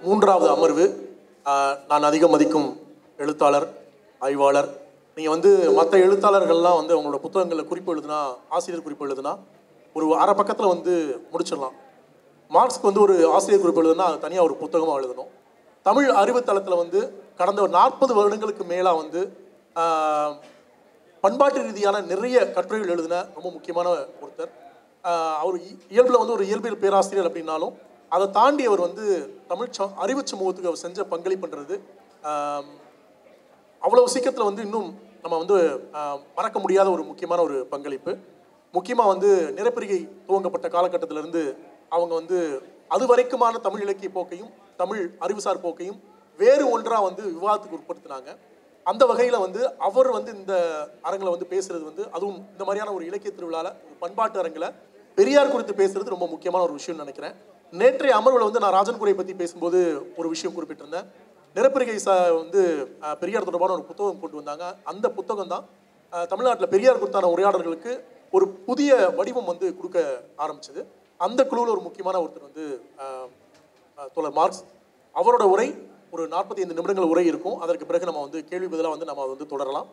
மூன்றாவது அமர்வு ஆஹ், நான் அதிகம் மதிக்கும் எழுத்தாளர் ஆய்வாளர் நீங்கள் வந்து மற்ற எழுத்தாளர்கள்லாம் வந்து அவங்களோட புத்தகங்களில் குறிப்பு எழுதுனா ஆசிரியர் குறிப்பு எழுதுனா ஒரு அரை பக்கத்தில் வந்து முடிச்சிடலாம் மார்க்ஸ்க்கு வந்து ஒரு ஆசிரியர் குறிப்பு எழுதுனா அது தனியாக ஒரு புத்தகமாக எழுதணும் தமிழ் அறிவுத்தளத்தில் வந்து கடந்த ஒரு நாற்பது வருடங்களுக்கு மேலாக வந்து ஆஹ், பண்பாட்டு ரீதியான நிறைய கட்டுரைகள் எழுதின ரொம்ப முக்கியமான ஒருத்தர் ஆஹ் அவர் இ- இயல்புல வந்து ஒரு இயல்பியல் பேராசிரியர் அப்படின்னாலும் அதை தாண்டி அவர் வந்து தமிழ் ச அறிவு சமூகத்துக்கு அவர் செஞ்ச பங்களிப்புன்றது ஆஹ் அவ்வளவு சீக்கிரத்தில் வந்து இன்னும் நம்ம வந்து ஆஹ், மறக்க முடியாத ஒரு முக்கியமான ஒரு பங்களிப்பு முக்கியமாக வந்து நிறப்பிரிகை துவங்கப்பட்ட காலகட்டத்திலிருந்து அவங்க வந்து அது வரைக்குமான தமிழ் இலக்கிய போக்கையும் தமிழ் அறிவுசார் போக்கையும் வேறு ஒன்றாக வந்து விவாதத்துக்கு உட்படுத்தினாங்க அந்த வகையில் வந்து அவர் வந்து இந்த அரங்கில் வந்து பேசுறது வந்து அதுவும் இந்த மாதிரியான ஒரு இலக்கிய திருவிழாவில் ஒரு பண்பாட்டு அரங்கில் பெரியார் குறித்து பேசுறது ரொம்ப முக்கியமான ஒரு விஷயம்னு நினைக்கிறேன் நேற்றைய அமர்வில் வந்து நான் ராஜன் குரை பற்றி பேசும்போது ஒரு விஷயம் குறிப்பிட்டிருந்தேன் நிறப்பிரிகை ச வந்து அஹ், பெரியார் தொடர்பான ஒரு புத்தகம் கொண்டு வந்தாங்க அந்த புத்தகம் தான் தமிழ்நாட்டில் பெரியார் குறித்தான உரையாடல்களுக்கு ஒரு புதிய வடிவம் வந்து கொடுக்க ஆரம்பிச்சது அந்த குழுவில் ஒரு முக்கியமான ஒருத்தர் வந்து அஹ், அஹ், தோழர் மார்க்ஸ் அவரோட உரை ஒரு நாற்பத்தி ஐந்து நிமிடங்கள் உரை இருக்கும் அதற்கு பிறகு நம்ம வந்து கேள்வி பதிலாக வந்து நம்ம வந்து தொடரலாம்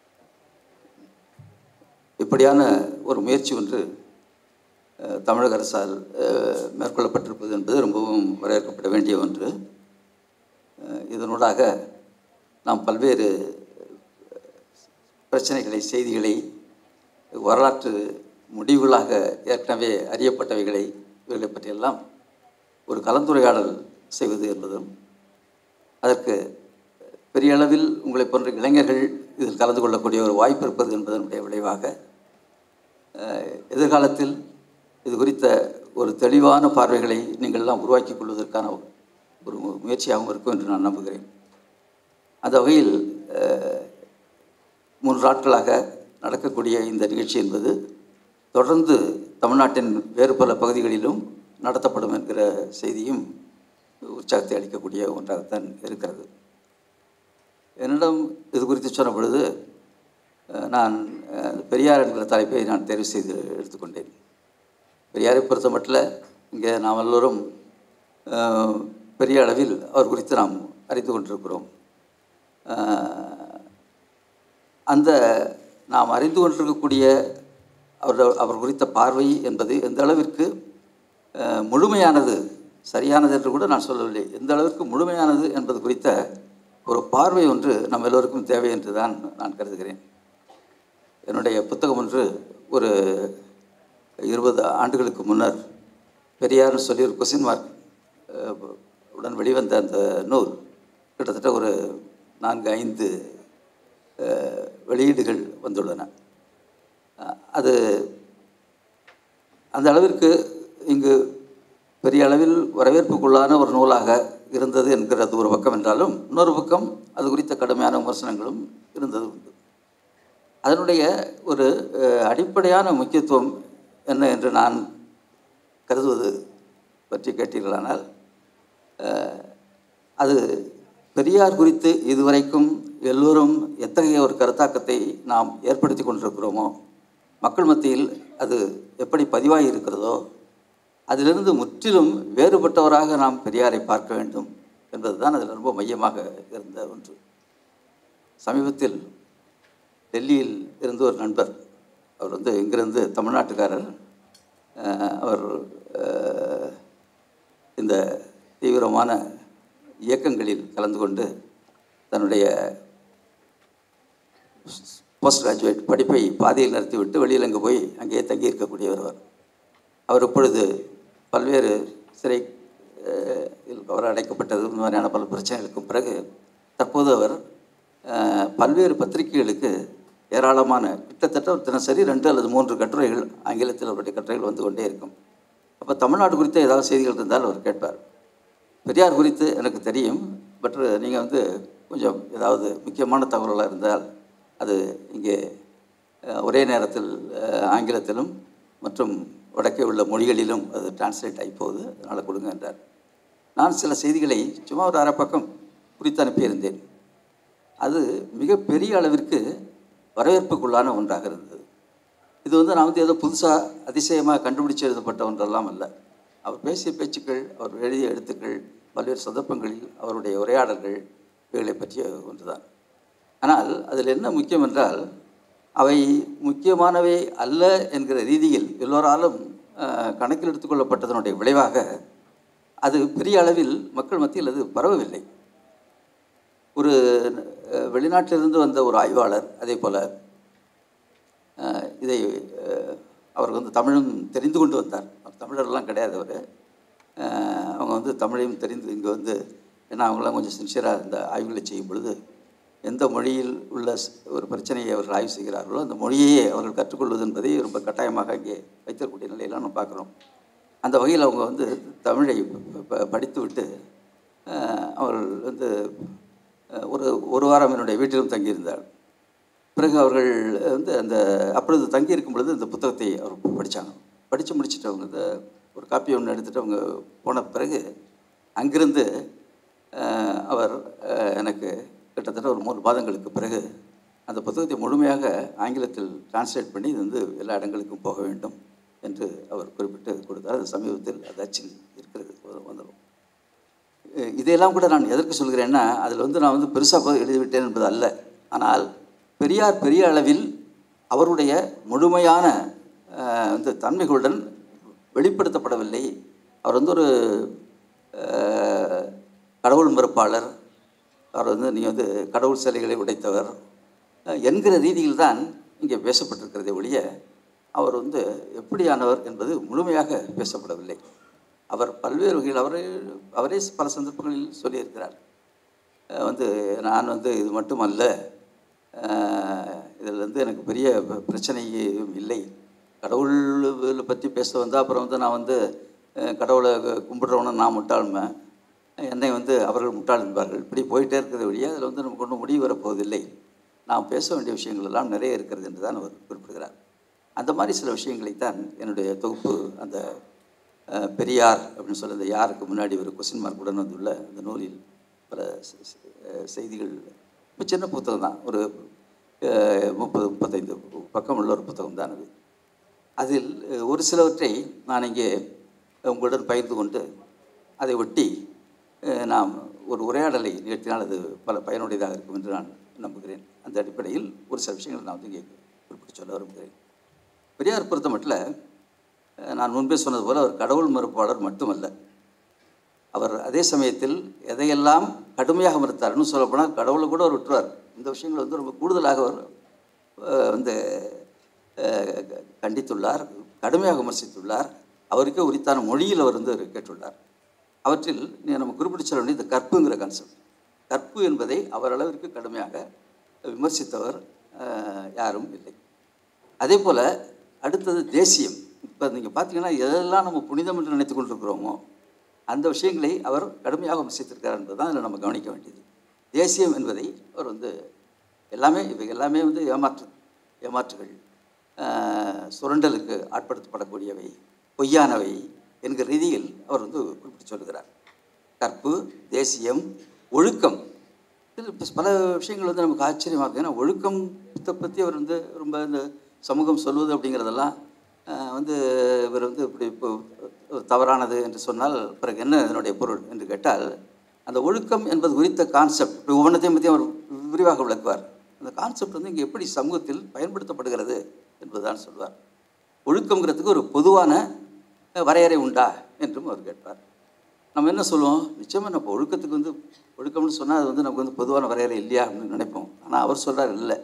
இப்படியான ஒரு முயற்சி ஒன்று அஹ், தமிழக அரசால் அஹ், மேற்கொள்ளப்பட்டிருப்பது என்பது ரொம்பவும் வரவேற்கப்பட வேண்டிய ஒன்று அஹ், இதனூடாக நாம் பல்வேறு பிரச்சனைகளை செய்திகளை வரலாற்று முடிவுகளாக ஏற்கனவே அறியப்பட்டவைகளை இவைகளை பற்றியெல்லாம் ஒரு கலந்துரையாடல் செய்வது என்பதும் அதற்கு பெரிய அளவில் உங்களை போன்ற இளைஞர்கள் இதில் கலந்து கொள்ளக்கூடிய ஒரு வாய்ப்பு இருப்பது என்பதனுடைய விளைவாக அஹ், எதிர்காலத்தில் இது குறித்த ஒரு தெளிவான பார்வைகளை நீங்கள் எல்லாம் உருவாக்கிக் கொள்வதற்கான ஒரு முயற்சியாகவும் இருக்கும் என்று நான் நம்புகிறேன் அந்த வகையில் அஹ், மூன்று நாட்களாக நடக்கக்கூடிய இந்த நிகழ்ச்சி என்பது தொடர்ந்து தமிழ்நாட்டின் வேறு பல பகுதிகளிலும் நடத்தப்படும் என்கிற செய்தியும் உற்சாகத்தை அளிக்கக்கூடிய ஒன்றாகத்தான் இருக்கிறது என்னிடம் இது குறித்து சொன்ன பொழுது அஹ், நான் அஹ், பெரியார் என்கிற தலைப்பை நான் தேர்வு செய்து எடுத்துக்கொண்டேன் பெரியாரை பொறுத்த மட்டும் இங்கே நாம் எல்லோரும் அஹ், பெரிய அளவில் அவர் குறித்து நாம் அறிந்து கொண்டிருக்கிறோம் அஹ், அந்த நாம் அறிந்து கொண்டிருக்கக்கூடிய அவர் அவர் குறித்த பார்வை என்பது எந்த அளவிற்கு அஹ், முழுமையானது சரியானது என்று கூட நான் சொல்லவில்லை எந்த அளவிற்கு முழுமையானது என்பது குறித்த ஒரு பார்வை ஒன்று நம்ம எல்லோருக்கும் தேவை என்று தான் நான் கருதுகிறேன் என்னுடைய புத்தகம் ஒன்று ஒரு இருபது ஆண்டுகளுக்கு முன்னர் பெரியார்னு சொல்லி ஒரு கொஸ்டின் மார்க் உடன் வெளிவந்த அந்த நூல் கிட்டத்தட்ட ஒரு நான்கு ஐந்து அஹ், வெளியீடுகள் வந்துள்ளன அஹ், அது அந்த அளவிற்கு இங்கு பெரிய அளவில் வரவேற்புக்குள்ளான ஒரு நூலாக இருந்தது என்கிறது ஒரு பக்கம் என்றாலும் இன்னொரு பக்கம் அது குறித்த கடுமையான விமர்சனங்களும் இருந்தது உண்டு அதனுடைய ஒரு அஹ், அடிப்படையான முக்கியத்துவம் என்ன என்று நான் கருதுவது பற்றி கேட்டீர்களானால் அஹ், அது பெரியார் குறித்து இதுவரைக்கும் எல்லோரும் எத்தகைய ஒரு கருத்தாக்கத்தை நாம் ஏற்படுத்தி கொண்டிருக்கிறோமோ மக்கள் மத்தியில் அது எப்படி பதிவாகி இருக்கிறதோ அதிலிருந்து முற்றிலும் வேறுபட்டவராக நாம் பெரியாரை பார்க்க வேண்டும் என்பதுதான் அதில் ரொம்ப மையமாக இருந்த ஒன்று சமீபத்தில் டெல்லியில் இருந்து ஒரு நண்பர் அவர் வந்து இங்கிருந்து தமிழ்நாட்டுக்காரர் அஹ், அவர் அஹ், இந்த தீவிரமான இயக்கங்களில் கலந்து கொண்டு தன்னுடைய போஸ்ட் கிராஜுவேட் படிப்பை பாதியில் நிறுத்திவிட்டு வெளியில் அங்கே போய் அங்கேயே தங்கி இருக்கக்கூடியவர் அவர் அவர் இப்பொழுது பல்வேறு சிறை அஹ், இல் அவர் அடைக்கப்பட்டது இந்த மாதிரியான பல பிரச்சனைகளுக்கும் பிறகு தற்போது அவர் அஹ், பல்வேறு பத்திரிகைகளுக்கு ஏராளமான கிட்டத்தட்ட ஒரு தினசரி ரெண்டு அல்லது மூன்று கட்டுரைகள் ஆங்கிலத்தில் அவருடைய கட்டுரைகள் வந்து கொண்டே இருக்கும் அப்போ தமிழ்நாடு குறித்த ஏதாவது செய்திகள் இருந்தால் அவர் கேட்பார் பெரியார் குறித்து எனக்கு தெரியும் பட் நீங்கள் வந்து கொஞ்சம் ஏதாவது முக்கியமான தகவல்களாக இருந்தால் அது இங்கே அஹ், ஒரே நேரத்தில் அஹ், ஆங்கிலத்திலும் மற்றும் வடக்கே உள்ள மொழிகளிலும் அது டிரான்ஸ்லேட் ஆகி போகுது அதனால் கொடுங்க என்றார் நான் சில செய்திகளை சும்மா ஒரு அரை பக்கம் குறித்து அனுப்பியிருந்தேன் அது மிக பெரிய அளவிற்கு வரவேற்புக்குள்ளான ஒன்றாக இருந்தது இது வந்து நான் வந்து ஏதோ புதுசாக அதிசயமாக கண்டுபிடிச்சு எழுதப்பட்ட ஒன்றெல்லாம் அல்ல அவர் பேசிய பேச்சுக்கள் அவர் எழுதிய எழுத்துக்கள் பல்வேறு சந்தர்ப்பங்களில் அவருடைய உரையாடல்கள் இவைகளை பற்றிய ஒன்றுதான் ஆனால் அதில் என்ன முக்கியம் என்றால் அவை முக்கியமானவை அல்ல என்கிற ரீதியில் எல்லோராலும் அஹ், கணக்கில் எடுத்துக்கொள்ளப்பட்டதனுடைய விளைவாக அது பெரிய அளவில் மக்கள் மத்தியில் அது பரவவில்லை ஒரு அஹ், வெளிநாட்டிலிருந்து வந்த ஒரு ஆய்வாளர் அதே போல் அஹ், இதை அஹ், அவர் வந்து தமிழும் தெரிந்து கொண்டு வந்தார் அவர் தமிழர்லாம் கிடையாது அவர் அவங்க வந்து தமிழையும் தெரிந்து இங்கே வந்து ஏன்னா அவங்களாம் கொஞ்சம் சின்சியராக இந்த ஆய்வுகளை செய்யும் பொழுது எந்த மொழியில் உள்ள ஸ்- ஒரு பிரச்சனையை அவர்கள் ஆய்வு செய்கிறார்களோ அந்த மொழியையே அவர்கள் கற்றுக்கொள்வது என்பதை ரொம்ப கட்டாயமாக இங்கே வைத்திருக்கக்கூடிய நிலையெல்லாம் நம்ம பார்க்குறோம் அந்த வகையில் அவங்க வந்து தமிழை ப- ப- படித்துவிட்டு அஹ், அவர்கள் வந்து அஹ், ஒரு ஒரு வாரம் என்னுடைய வீட்டிலும் தங்கியிருந்தார் பிறகு அவர்கள் வந்து அந்த அப்பொழுது தங்கி இருக்கும் பொழுது இந்த புத்தகத்தை அவர் படித்தாங்க படித்து முடிச்சுட்டு அவங்க இந்த ஒரு காப்பி ஒன்று எடுத்துகிட்டு அவங்க போன பிறகு அங்கிருந்து அஹ், அவர் அஹ், எனக்கு கிட்டத்தட்ட ஒரு மூணு மாதங்களுக்கு பிறகு அந்த புத்தகத்தை முழுமையாக ஆங்கிலத்தில் டிரான்ஸ்லேட் பண்ணி இது வந்து எல்லா இடங்களுக்கும் போக வேண்டும் என்று அவர் குறிப்பிட்டு கொடுத்தார் அது சமீபத்தில் அது அச்சில் இருக்கிறது வந்துடும் அஹ் இதையெல்லாம் கூட நான் எதற்கு சொல்கிறேன்னா அதில் வந்து நான் வந்து பெருசாக எழுதிவிட்டேன் என்பது அல்ல ஆனால் பெரியார் பெரிய அளவில் அவருடைய முழுமையான அஹ், வந்து தன்மைகளுடன் வெளிப்படுத்தப்படவில்லை அவர் வந்து ஒரு அஹ், கடவுள் மறுப்பாளர் அவர் வந்து நீ வந்து கடவுள் சிலைகளை உடைத்தவர் அஹ், என்கிற ரீதியில் தான் இங்கே பேசப்பட்டிருக்கிறதே ஒழிய அவர் வந்து எப்படியானவர் என்பது முழுமையாக பேசப்படவில்லை அவர் பல்வேறு வகையில் அவரே அவரே பல சந்தர்ப்பங்களில் சொல்லியிருக்கிறார் அஹ் வந்து நான் வந்து இது மட்டுமல்ல இதில் வந்து எனக்கு பெரிய ப- பிரச்சனை இல்லை கடவுள் பற்றி பேச வந்தால் அப்புறம் வந்து நான் வந்து அஹ், கடவுளை கும்பிட்றவன நான் முட்டாள்மை என்னை வந்து அவர்கள் முட்டாள் என்பார்கள் இப்படி போயிட்டே இருக்கிறது வழியே அதில் வந்து நமக்கு ஒன்றும் முடிவு வரப்போவதில்லை நாம் பேச வேண்டிய விஷயங்கள் எல்லாம் நிறைய இருக்கிறது என்று தான் அவர் குறிப்பிடுகிறார் அந்த மாதிரி சில விஷயங்களைத்தான் என்னுடைய தொகுப்பு அந்த அஹ், பெரியார் அப்படின்னு சொல்லி அந்த யாருக்கு முன்னாடி ஒரு கொஸ்டின் மார்க்குடன் வந்துள்ள அந்த நூலில் பல செ- செ- அஹ், செய்திகள் இப்போ சின்ன புத்தகம் தான் ஒரு அஹ், முப்பது முப்பத்தைந்து பக்கம் உள்ள ஒரு புத்தகம் தான் அது அதில் அஹ், ஒரு சிலவற்றை நான் இங்கே உங்களுடன் பகிர்ந்து கொண்டு அதை ஒட்டி அஹ், நாம் ஒரு உரையாடலை நிகழ்த்தினால் அது பல பயனுடையதாக இருக்கும் என்று நான் நம்புகிறேன் அந்த அடிப்படையில் ஒரு சில விஷயங்களை நான் வந்து இங்கே குறிப்பிட்டு சொல்ல விரும்புகிறேன் பெரியார் பொறுத்த மட்டும் அஹ், நான் முன்பே சொன்னது போல் அவர் கடவுள் மறுப்பாளர் மட்டுமல்ல அவர் அதே சமயத்தில் எதையெல்லாம் கடுமையாக மறுத்தார் இன்னும் சொல்லப்போனால் கடவுளை கூட அவர் விட்டுருவார் இந்த விஷயங்களை வந்து ரொம்ப கூடுதலாக அவர் அஹ், வந்து அஹ், க- கண்டித்துள்ளார் கடுமையாக விமர்சித்துள்ளார் அவருக்கே உரித்தான மொழியில் அவர் வந்து கேட்டுள்ளார் அவற்றில் நீ நம்ம குறிப்பிட்டு சொல்ல வேண்டிய இந்த கற்புங்கிற கான்செப்ட் கற்பு என்பதை அவர் அளவிற்கு கடுமையாக விமர்சித்தவர் அஹ், யாரும் இல்லை அதே போல் அடுத்தது தேசியம் இப்போ நீங்கள் பார்த்தீங்கன்னா எதெல்லாம் நம்ம புனிதம் என்று நினைத்து கொண்டிருக்கிறோமோ அந்த விஷயங்களை அவர் கடுமையாக விமர்சித்திருக்கிறார் என்பது தான் அதில் நம்ம கவனிக்க வேண்டியது தேசியம் என்பதை அவர் வந்து எல்லாமே இவை எல்லாமே வந்து ஏமாற்று ஏமாற்றுகள் ஆஹ், சுரண்டலுக்கு ஆட்படுத்தப்படக்கூடியவை பொய்யானவை என்கிற ரீதியில் அவர் வந்து குறிப்பிட்டு சொல்லுகிறார் கற்பு தேசியம் ஒழுக்கம் இதில் இப்ப பல விஷயங்கள் வந்து நமக்கு ஆச்சரியமாக இருக்குது ஏன்னா ஒழுக்கத்தை பற்றி அவர் வந்து ரொம்ப இந்த சமூகம் சொல்வது அப்படிங்கிறதெல்லாம் ஆஹ், வந்து இவர் வந்து இப்படி இப்போ தவறானது என்று சொன்னால் பிறகு என்ன இதனுடைய பொருள் என்று கேட்டால் அந்த ஒழுக்கம் என்பது குறித்த கான்செப்ட் இப்படி ஒவ்வொன்றத்தையும் பற்றி அவர் விரிவாக விளக்குவார் அந்த கான்செப்ட் வந்து இங்கே எப்படி சமூகத்தில் பயன்படுத்தப்படுகிறது என்பதுதான் சொல்வார் ஒழுக்கங்கிறதுக்கு ஒரு பொதுவான அஹ், வரையறை உண்டா என்றும் அவர் கேட்பார் நம்ம என்ன சொல்லுவோம் நிச்சயமாக நம்ம ஒழுக்கத்துக்கு வந்து ஒழுக்கம்னு சொன்னால் அது வந்து நமக்கு வந்து பொதுவான வரையறை இல்லையா அப்படின்னு நினைப்போம் ஆனால் அவர் சொல்கிறார் இல்லை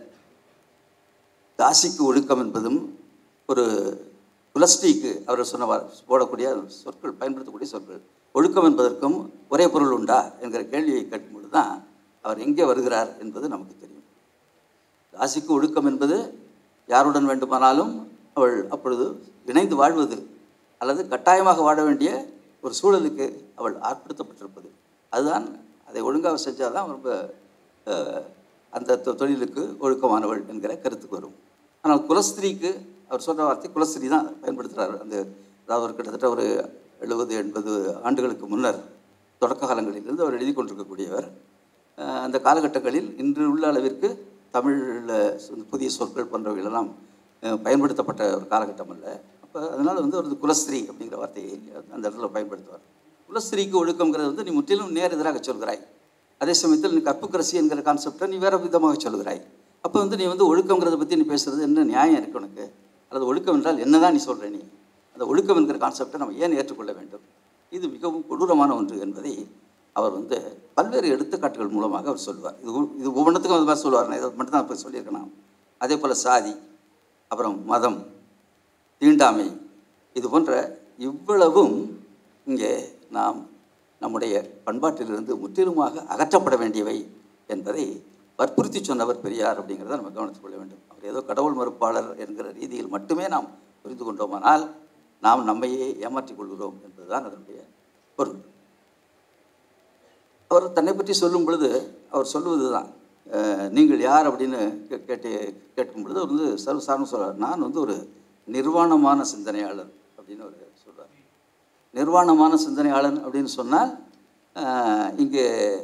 தாசிக்கு ஒழுக்கம் என்பதும் ஒரு குலஸ்டிக்கு அவர் சொன்ன வா- போடக்கூடிய சொற்கள் பயன்படுத்தக்கூடிய சொற்கள் ஒழுக்கம் என்பதற்கும் ஒரே பொருள் உண்டா என்கிற கேள்வியை கேட்கும்பொழுது தான் அவர் எங்கே வருகிறார் என்பது நமக்கு தெரியும் ராசிக்கு ஒழுக்கம் என்பது யாருடன் வேண்டுமானாலும் அவள் அப்பொழுது இணைந்து வாழ்வது அல்லது கட்டாயமாக வாழ வேண்டிய ஒரு சூழலுக்கு அவள் ஆட்படுத்தப்பட்டிருப்பது அதுதான் அதை ஒழுங்காக செஞ்சால் தான் ரொம்ப அஹ், அந்த தொ- தொழிலுக்கு ஒழுக்கமானவள் என்கிற கருத்துக்கு வரும் ஆனால் குலஸ்திரீக்கு அவர் சொன்ன வார்த்தை குலஸ்திரீ தான் பயன்படுத்துகிறார் அந்த அதாவது ஒரு கிட்டத்தட்ட ஒரு எழுபது எண்பது ஆண்டுகளுக்கு முன்னர் தொடக்க காலங்களிலிருந்து அவர் எழுதி கொண்டிருக்கக்கூடியவர் அஹ் அந்த காலகட்டங்களில் இன்று உள்ள அளவிற்கு தமிழில் புதிய சொற்கள் போன்றவைகளெல்லாம் அஹ் பயன்படுத்தப்பட்ட ஒரு காலகட்டம் அல்ல அப்போ அதனால் வந்து ஒரு குலஸ்திரீ அப்படிங்கிற வார்த்தையை அந்த இடத்துல பயன்படுத்துவார் குலஸ்திரீக்கு ஒழுக்கம்ங்கிறது வந்து நீ முற்றிலும் நேர் எதிராக சொல்கிறாய் அதே சமயத்தில் நீ கற்புக்கரசி என்கிற கான்செப்டை நீ வேறு விதமாக சொல்கிறாய் அப்போ வந்து நீ வந்து ஒழுக்கங்கிறத பற்றி நீ பேசுகிறது என்ன நியாயம் இருக்கு உனக்கு அல்லது ஒழுக்கம் என்றால் என்னதான் நீ சொல்கிற நீ அந்த ஒழுக்கம் என்கிற கான்செப்டை நம்ம ஏன் ஏற்றுக்கொள்ள வேண்டும் இது மிகவும் கொடூரமான ஒன்று என்பதை அவர் வந்து பல்வேறு எடுத்துக்காட்டுகள் மூலமாக அவர் சொல்லுவார் இது ஒ- இது ஒவ்வொன்றுத்துக்கும் அது மாதிரி சொல்லுவார் நான் இதை மட்டும் தான் இப்போ சொல்லியிருக்கேன் நான். அதே போல் சாதி அப்புறம் மதம் தீண்டாமை இது போன்ற இவ்வளவும் இங்கே நாம் நம்முடைய பண்பாட்டிலிருந்து முற்றிலுமாக அகற்றப்பட வேண்டியவை என்பதை வற்புறுத்தி சொன்னவர் பெரியார் அப்படிங்கிறத நம்ம கவனித்துக் கொள்ள வேண்டும் அவர் ஏதோ கடவுள் மறுப்பாளர் என்கிற ரீதியில் மட்டுமே நாம் புரிந்து கொண்டோமானால் நாம் நம்மையே ஏமாற்றிக் கொள்கிறோம் என்பதுதான் அதனுடைய பொருள் அவர் தன்னை பற்றி சொல்லும் பொழுது அவர் சொல்லுவது தான் நீங்கள் யார் அப்படின்னு கே- கேட்டு கேட்கும் பொழுது அவர் வந்து சர்வசாரணம் சொல்றார் நான் வந்து ஒரு நிர்வாணமான சிந்தனையாளர் அப்படின்னு அவர் சொல்றார் நிர்வாணமான சிந்தனையாளன் அப்படின்னு சொன்னால் அஹ், இங்கே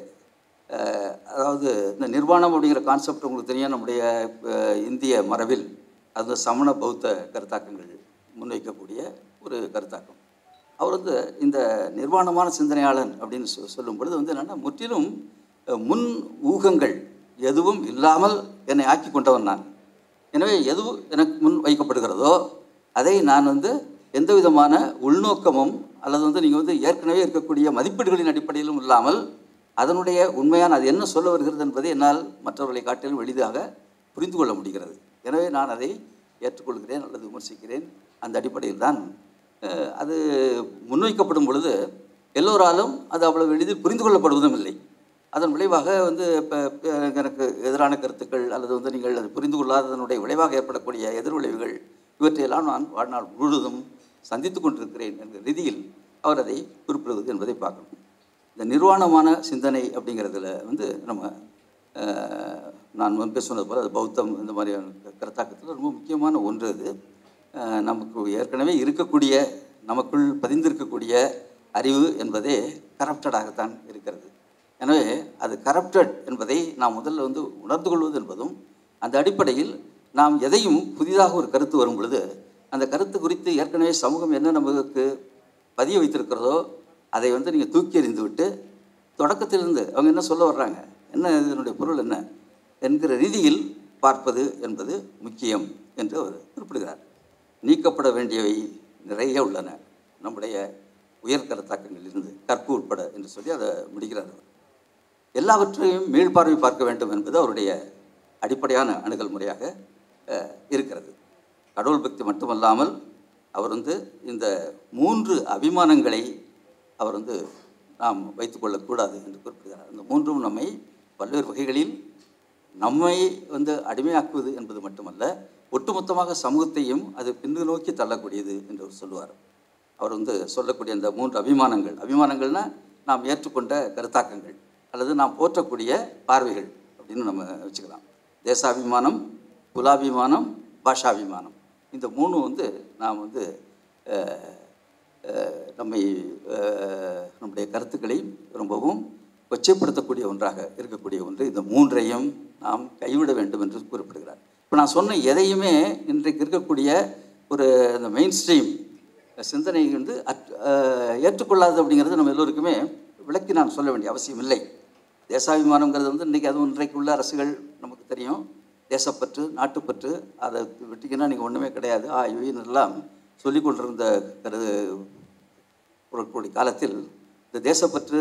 அஹ், அதாவது இந்த நிர்வாணம் அப்படிங்கிற கான்செப்ட் உங்களுக்கு தெரியும் நம்முடைய அஹ், இந்திய மரபில் அது சமண பௌத்த கருத்தாக்கங்கள் முன்வைக்கக்கூடிய ஒரு கருத்தாக்கம் அவர் வந்து இந்த நிர்வாணமான சிந்தனையாளன் அப்படின்னு சொ- சொல்லும் பொழுது வந்து என்னென்னா முற்றிலும் அஹ், முன் ஊகங்கள் எதுவும் இல்லாமல் என்னை ஆக்கி கொண்டவன் நான் எனவே எது எனக்கு முன் வைக்கப்படுகிறதோ அதை நான் வந்து எந்த விதமான உள்நோக்கமும் அல்லது வந்து நீங்கள் வந்து ஏற்கனவே இருக்கக்கூடிய மதிப்பீடுகளின் அடிப்படையிலும் இல்லாமல் அதனுடைய உண்மையான அது என்ன சொல்ல வருகிறது என்பதை என்னால் மற்றவர்களை காட்டிலும் எளிதாக புரிந்து கொள்ள முடிகிறது எனவே நான் அதை ஏற்றுக்கொள்கிறேன் அல்லது விமர்சிக்கிறேன் அந்த அடிப்படையில் தான் அஹ், அது முன்வைக்கப்படும் பொழுது எல்லோராலும் அது அவ்வளவு எளிதில் புரிந்து கொள்ளப்படுவதும் இல்லை அதன் விளைவாக வந்து இப்போ எனக்கு எதிரான கருத்துக்கள் அல்லது வந்து நீங்கள் அது புரிந்து கொள்ளாததனுடைய விளைவாக ஏற்படக்கூடிய எதிர்விளைவுகள் இவற்றையெல்லாம் நான் வாழ்நாள் முழுவதும் சந்தித்து கொண்டிருக்கிறேன் என்ற ரீதியில் அவர் அதை குறிப்பிடுவது என்பதை பார்க்கணும் இந்த நிர்வாணமான சிந்தனை அப்படிங்கிறதுல வந்து நம்ம அஹ், நான் முன்பே சொன்னது போல் அது பௌத்தம் இந்த மாதிரியான க- கருத்தாக்கத்தில் ரொம்ப முக்கியமான ஒன்று அது அஹ், நமக்கு ஏற்கனவே இருக்கக்கூடிய நமக்குள் பதிந்திருக்கக்கூடிய அறிவு என்பதே கரப்டடாகத்தான் இருக்கிறது எனவே அது கரப்டட் என்பதை நாம் முதல்ல வந்து உணர்ந்து கொள்வது என்பதும் அந்த அடிப்படையில் நாம் எதையும் புதிதாக ஒரு கருத்து வரும் பொழுது அந்த கருத்து குறித்து ஏற்கனவே சமூகம் என்ன நமக்கு பதிய வைத்திருக்கிறதோ அதை வந்து நீங்கள் தூக்கி எறிந்து விட்டு தொடக்கத்திலிருந்து அவங்க என்ன சொல்ல வர்றாங்க என்ன இதனுடைய பொருள் என்ன என்கிற ரீதியில் பார்ப்பது என்பது முக்கியம் என்று அவர் குறிப்பிடுகிறார் நீக்கப்பட வேண்டியவை நிறைய உள்ளன நம்முடைய உயர் கருத்தாக்கங்களிலிருந்து கற்பு உட்பட என்று சொல்லி அதை முடிக்கிறார் அவர் எல்லாவற்றையும் மீள்பார்வை பார்க்க வேண்டும் என்பது அவருடைய அடிப்படையான அணுகல் முறையாக அஹ், இருக்கிறது கடவுள் பக்தி மட்டுமல்லாமல் அவர் வந்து இந்த மூன்று அபிமானங்களை அவர் வந்து நாம் வைத்துக்கொள்ளக்கூடாது என்று குறிப்பிடுகிறார் இந்த மூன்றும் நம்மை பல்வேறு வகைகளில் நம்மை வந்து அடிமையாக்குவது என்பது மட்டுமல்ல ஒட்டுமொத்தமாக சமூகத்தையும் அது பின்னு நோக்கி தள்ளக்கூடியது என்று அவர் சொல்லுவார் அவர் வந்து சொல்லக்கூடிய அந்த மூன்று அபிமானங்கள் அபிமானங்கள்னா நாம் ஏற்றுக்கொண்ட கருத்தாக்கங்கள் அல்லது நாம் போற்றக்கூடிய பார்வைகள் அப்படின்னு நம்ம வச்சுக்கலாம் தேசாபிமானம் குலாபிமானம் பாஷாபிமானம் இந்த மூணும் வந்து நாம் வந்து அஹ், அஹ், நம்மை அஹ், நம்முடைய கருத்துக்களை ரொம்பவும் கொச்சைப்படுத்தக்கூடிய ஒன்றாக இருக்கக்கூடிய ஒன்று இந்த மூன்றையும் நாம் கைவிட வேண்டும் என்று குறிப்பிடுகிறார் இப்போ நான் சொன்ன எதையுமே இன்றைக்கு இருக்கக்கூடிய ஒரு இந்த மெயின் ஸ்ட்ரீம் சிந்தனை வந்து அற் அஹ், ஏற்றுக்கொள்ளாதது அப்படிங்கிறது நம்ம எல்லோருக்குமே விளக்கி நான் சொல்ல வேண்டிய அவசியம் இல்லை தேசாபிமானங்கிறது வந்து இன்றைக்கி அதுவும் இன்றைக்கு உள்ள அரசுகள் நமக்கு தெரியும் தேசப்பற்று நாட்டுப்பற்று அதை விட்டிங்கன்னா நீங்கள் ஒன்றுமே கிடையாது ஆ இவைன்னு எல்லாம் சொல்லிக் கொண்டிருந்த கரு பொருட்களுடைய காலத்தில் இந்த தேசப்பற்று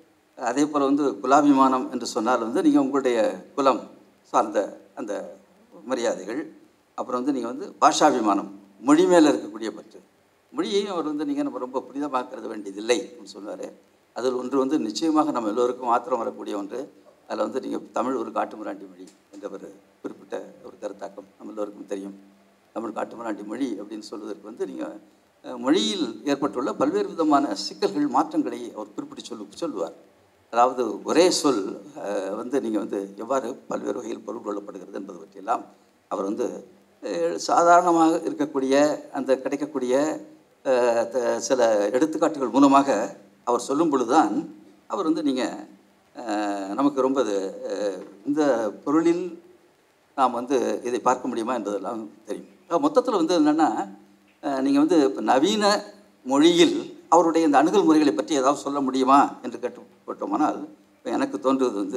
அதே போல் வந்து குலாபிமானம் என்று சொன்னால் வந்து நீங்கள் உங்களுடைய குலம் சார்ந்த அந்த மரியாதைகள் அப்புறம் வந்து நீங்கள் வந்து பாஷாபிமானம் மொழி மேலே இருக்கக்கூடிய பற்று மொழியையும் அவர் வந்து நீங்கள் நம்ம ரொம்ப புனிதமாக்கிறது வேண்டியதில்லை அப்படின்னு சொன்னார் அதில் ஒன்று வந்து நிச்சயமாக நம்ம எல்லோருக்கும் மாத்திரம் வரக்கூடிய ஒன்று அதில் வந்து நீங்கள் தமிழ் ஒரு காட்டுமிராண்டி மொழி என்ற ஒரு குறிப்பிட்ட ஒரு கருத்தாக்கம் நம்ம எல்லோருக்கும் தெரியும் தமிழ் காட்டுமிராண்டி மொழி அப்படின்னு சொல்வதற்கு வந்து நீங்கள் அஹ், மொழியில் ஏற்பட்டுள்ள பல்வேறு விதமான சிக்கல்கள் மாற்றங்களை அவர் குறிப்பிட்டு சொல்லு சொல்லுவார் அதாவது ஒரே சொல் அஹ், வந்து நீங்கள் வந்து எவ்வாறு பல்வேறு வகையில் பொருள் கொள்ளப்படுகிறது என்பது பற்றியெல்லாம் அவர் வந்து அஹ், சாதாரணமாக இருக்கக்கூடிய அந்த கிடைக்கக்கூடிய அஹ், த- சில எடுத்துக்காட்டுகள் மூலமாக அவர் சொல்லும் பொழுதுதான் அவர் வந்து நீங்கள் நமக்கு ரொம்ப அது, அஹ், இந்த பொருளில் நாம் வந்து இதை பார்க்க முடியுமா என்பதெல்லாம் தெரியும் மொத்தத்தில் வந்து என்னென்னா நீங்கள் வந்து இப்போ நவீன மொழியில் அவருடைய இந்த அணுகல் முறைகளை பற்றி ஏதாவது சொல்ல முடியுமா என்று கேட்டுப்பட்டோமானால் இப்ப எனக்கு தோன்றுவது வந்து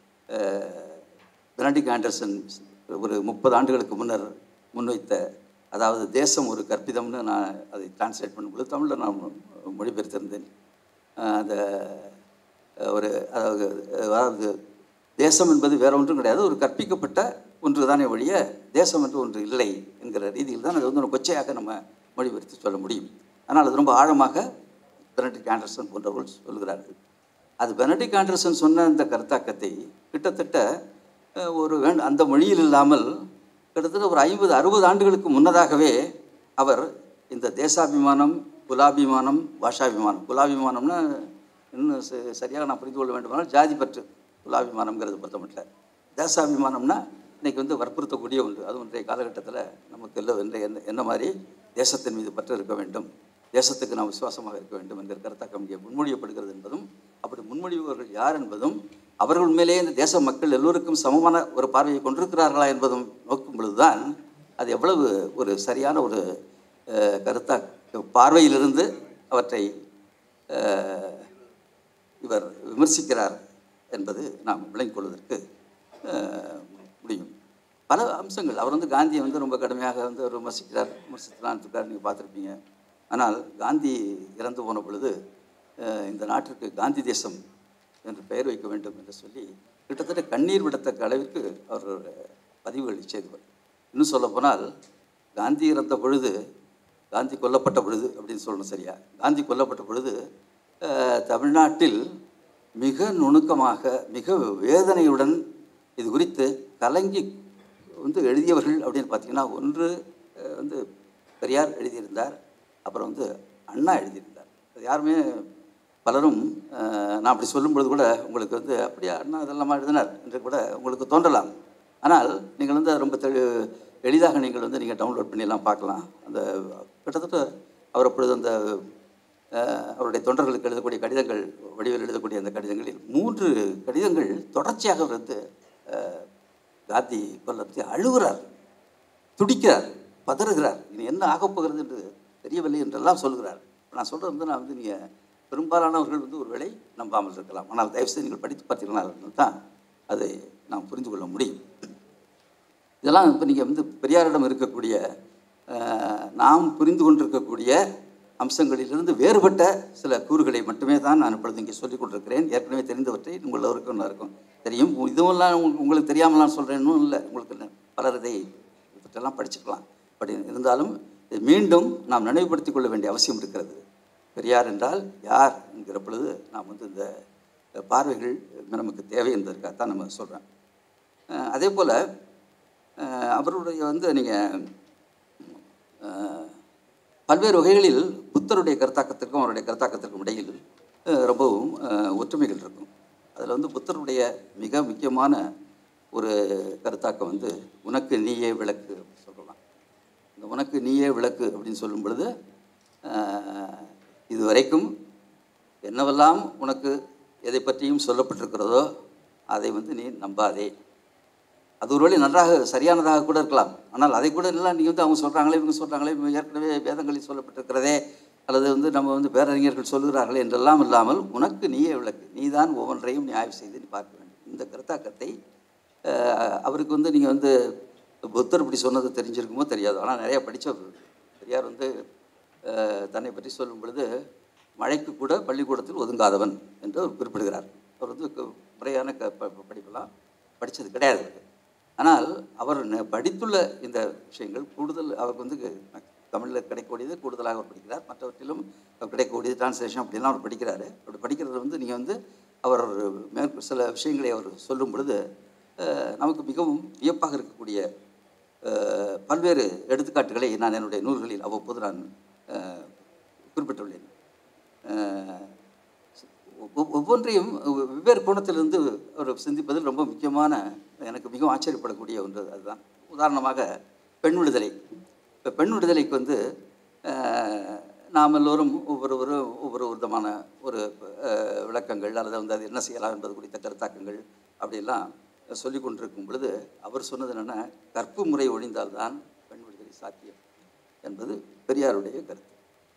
பெனடிக் ஆண்டர்சன் ஒரு முப்பது ஆண்டுகளுக்கு முன்னர் முன்வைத்த அதாவது தேசம் ஒரு கற்பிதம்னு நான் அதை டிரான்ஸ்லேட் பண்ணும்போது தமிழில் நான் மொழிபெயர்த்திருந்தேன் அஹ் அந்த அஹ் ஒரு அதாவது அதாவது தேசம் என்பது வேற ஒன்றும் கிடையாது ஒரு கற்பிக்கப்பட்ட ஒன்று தானே ஒழிய தேசம் என்று ஒன்று இல்லை என்கிற ரீதியில் தான் அது வந்து ஒரு கொச்சையாக நம்ம மொழிபெயர்த்து சொல்ல முடியும் ஆனால் அது ரொம்ப ஆழமாக பெனடிக் ஆண்டர்சன் போன்றவர்கள் சொல்கிறார்கள் அது பெனடிக் ஆண்டர்சன் சொன்ன அந்த கருத்தாக்கத்தை கிட்டத்தட்ட அஹ், ஒரு வேண் அந்த மொழியில் இல்லாமல் கிட்டத்தட்ட ஒரு ஐம்பது அறுபது ஆண்டுகளுக்கு முன்னதாகவே அவர் இந்த தேசாபிமானம் குலாபிமானம் பாஷாபிமானம் குலாபிமானம்னா இன்னும் ச- சரியாக நான் புரிந்து கொள்ள வேண்டுமானால் ஜாதி பற்று குலாபிமானம்ங்கிறது பொறுத்தமட்டில் தேசாபிமானம்னா இன்னைக்கு வந்து வற்புறுத்தக்கூடிய ஒன்று அது இன்றைய காலகட்டத்தில் நமக்கு எல்லாம் இன்றைய என்ன என்ன மாதிரி தேசத்தின் மீது பற்று இருக்க வேண்டும் தேசத்துக்கு நாம் விசுவாசமாக இருக்க வேண்டும் என்கிற கருத்தாக்கம் இங்கே முன்மொழியப்படுகிறது என்பதும் அப்படி முன்மொழிபவர்கள் யார் என்பதும் அவர்கள் உண்மையிலேயே இந்த தேச மக்கள் எல்லோருக்கும் சமமான ஒரு பார்வையை கொண்டிருக்கிறார்களா என்பதும் நோக்கும் பொழுதுதான் அது எவ்வளவு ஒரு சரியான ஒரு அஹ், கருத்தா பார்வையிலிருந்து அவற்றை அஹ், இவர் விமர்சிக்கிறார் என்பது நாம் விளங்கிக் கொள்வதற்கு அஹ், முடியும் பல அம்சங்கள் அவர் வந்து காந்தியை வந்து ரொம்ப கடுமையாக வந்து அவர் விமர்சிக்கிறார் விமர்சித்தலாம் இருக்கார் நீங்கள் பார்த்துருப்பீங்க ஆனால் காந்தி இறந்து போன பொழுது அஹ், இந்த நாட்டிற்கு காந்தி தேசம் என்று பெயர் வைக்க வேண்டும் என்று சொல்லி கிட்டத்தட்ட கண்ணீர் விடத்தக்க அளவிற்கு அவர் பதிவுகளை செய்தவர் இன்னும் சொல்லப்போனால் காந்தி இறந்த பொழுது காந்தி கொல்லப்பட்ட பொழுது அப்படின்னு சொல்லணும் சரியா காந்தி கொல்லப்பட்ட பொழுது அஹ், தமிழ்நாட்டில் மிக நுணுக்கமாக மிக வேதனையுடன் இது குறித்து கலங்கி வந்து எழுதியவர்கள் அப்படின்னு பார்த்தீங்கன்னா ஒன்று அஹ், வந்து பெரியார் எழுதியிருந்தார் அப்புறம் வந்து அண்ணா எழுதியிருந்தார் அது யாருமே பலரும் அஹ், நான் அப்படி சொல்லும் பொழுது கூட உங்களுக்கு வந்து அப்படியா அண்ணா இதெல்லாமா எழுதினார் என்று கூட உங்களுக்கு தோன்றலாம் ஆனால் நீங்கள் வந்து அதை ரொம்ப தெளி எளிதாக நீங்கள் வந்து நீங்கள் டவுன்லோட் பண்ணியெல்லாம் பார்க்கலாம் அந்த கிட்டத்தட்ட அவர் அப்பொழுது அந்த அஹ், அவருடைய தொண்டர்களுக்கு எழுதக்கூடிய கடிதங்கள் வடிவில் எழுதக்கூடிய அந்த கடிதங்களில் மூன்று கடிதங்கள் தொடர்ச்சியாக அவர் வந்து அஹ், காந்தி கொல்லத்தை அழுகிறார் துடிக்கிறார் பதறுகிறார் இனி என்ன ஆகப் போகிறது என்று தெரியவில்லை என்றெல்லாம் சொல்கிறார் நான் சொல்கிறது வந்து நான் வந்து நீங்கள் பெரும்பாலானவர்கள் வந்து ஒருவேளை நம்பாமல் இருக்கலாம் ஆனால் தயவுசெய்து நீங்கள் படித்து பார்த்தீங்கன்னா தான் அதை நாம் புரிந்து கொள்ள முடியும் இதெல்லாம் இப்போ நீங்கள் வந்து பெரியாரிடம் இருக்கக்கூடிய அஹ், நாம் புரிந்து கொண்டிருக்கக்கூடிய அம்சங்களிலிருந்து வேறுபட்ட சில கூறுகளை மட்டுமே தான் நான் இப்பொழுது இங்கே சொல்லிக் கொண்டிருக்கிறேன் ஏற்கனவே தெரிந்தவற்றை உங்கள் எல்லோருக்கும் நல்லா இருக்கும் தெரியும் இதுவெல்லாம் உங்களுக்கு- உங்களுக்கு தெரியாமல் நான் சொல்கிறேன்னு இல்லை உங்களுக்கு ந- பலர் இதை இவற்றெல்லாம் படிச்சுக்கலாம் பட் இருந்தாலும் இதை மீண்டும் நாம் நினைவுபடுத்திக் கொள்ள வேண்டிய அவசியம் இருக்கிறது பெரியார் என்றால் யார் என்கிற பொழுது நாம் வந்து இந்த பார்வைகள் நமக்கு தேவை என்பதற்காக தான் நம்ம சொல்கிறேன் அதே போல் அவருடைய வந்து நீங்கள் பல்வேறு வகைகளில் புத்தருடைய கருத்தாக்கத்திற்கும் அவருடைய கருத்தாக்கத்திற்கும் இடையில் அஹ், ரொம்பவும் அஹ், ஒற்றுமைகள் இருக்கும் அதில் வந்து புத்தருடைய மிக முக்கியமான ஒரு கருத்தாக்கம் வந்து உனக்கு நீயே விளக்கு அப்படின்னு சொல்லலாம் இந்த உனக்கு நீயே விளக்கு அப்படின்னு சொல்லும் பொழுது அஹ், இதுவரைக்கும் என்னவெல்லாம் உனக்கு எதை பற்றியும் சொல்லப்பட்டிருக்கிறதோ அதை வந்து நீ நம்பாதே அது ஒருவேளை நன்றாக சரியானதாக கூட இருக்கலாம் ஆனால் அதை கூட எல்லாம் நீங்கள் வந்து அவங்க சொல்கிறாங்களே இவங்க சொல்கிறாங்களே இவங்க ஏற்கனவே வேதங்களில் சொல்லப்பட்டிருக்கிறதே அல்லது வந்து நம்ம வந்து பேரறிஞர்கள் சொல்கிறார்களே என்றெல்லாம் இல்லாமல் உனக்கு நீயே விளக்கு நீ தான் ஒவ்வொன்றையும் நீ ஆய்வு செய்து நீ பார்க்க வேண்டும் இந்த கருத்தாக்கத்தை அஹ், அவருக்கு வந்து நீங்கள் வந்து புத்தர் இப்படி சொன்னது தெரிஞ்சிருக்குமோ தெரியாது ஆனால் நிறையா படித்தவர் பெரியார் வந்து அஹ், தன்னை பற்றி சொல்லும் பொழுது மழைக்கு கூட பள்ளிக்கூடத்தில் ஒதுங்காதவன் என்று அவர் குறிப்பிடுகிறார் அவர் வந்து க- முறையான க ப- ப- படிப்பெல்லாம் படித்தது கிடையாது அவருக்கு. ஆனால் அவர் ந- படித்துள்ள இந்த விஷயங்கள் கூடுதல் அவருக்கு வந்து தமிழில் கிடைக்கக்கூடியது கூடுதலாக அவர் படிக்கிறார் மற்றவற்றிலும் அவர் கிடைக்கக்கூடியது டிரான்ஸ்லேஷன் அப்படிலாம் அவர் படிக்கிறாரு அப்படி படிக்கிறது வந்து நீங்கள் வந்து அவர் மேற் சில விஷயங்களை அவர் சொல்லும் பொழுது அஹ், நமக்கு மிகவும் வியப்பாக இருக்கக்கூடிய அஹ், பல்வேறு எடுத்துக்காட்டுகளை நான் என்னுடைய நூல்களில் அவ்வப்போது நான் அஹ், குறிப்பிட்டுள்ளேன் அஹ், ஒவ்- ஒவ்வொன்றையும் ஒவ்- வெவ்வேறு கோணத்திலிருந்து அவர் சிந்திப்பதில் ரொம்ப முக்கியமான எனக்கு மிகவும் ஆச்சரியப்படக்கூடிய ஒன்று அதுதான் உதாரணமாக பெண் விடுதலை இப்போ பெண் விடுதலைக்கு வந்து அஹ், நாம் எல்லோரும் ஒவ்வொருவரும் ஒவ்வொரு விதமான ஒரு அஹ், விளக்கங்கள் அல்லது வந்து அது என்ன செய்யலாம் என்பது குறித்த கருத்தாக்கங்கள் அப்படியெல்லாம் சொல்லி கொண்டிருக்கும் பொழுது அவர் சொன்னது என்னென்னா கற்பு முறை ஒழிந்தால்தான் பெண் விடுதலை சாத்தியம் என்பது பெரியாருடைய கருத்து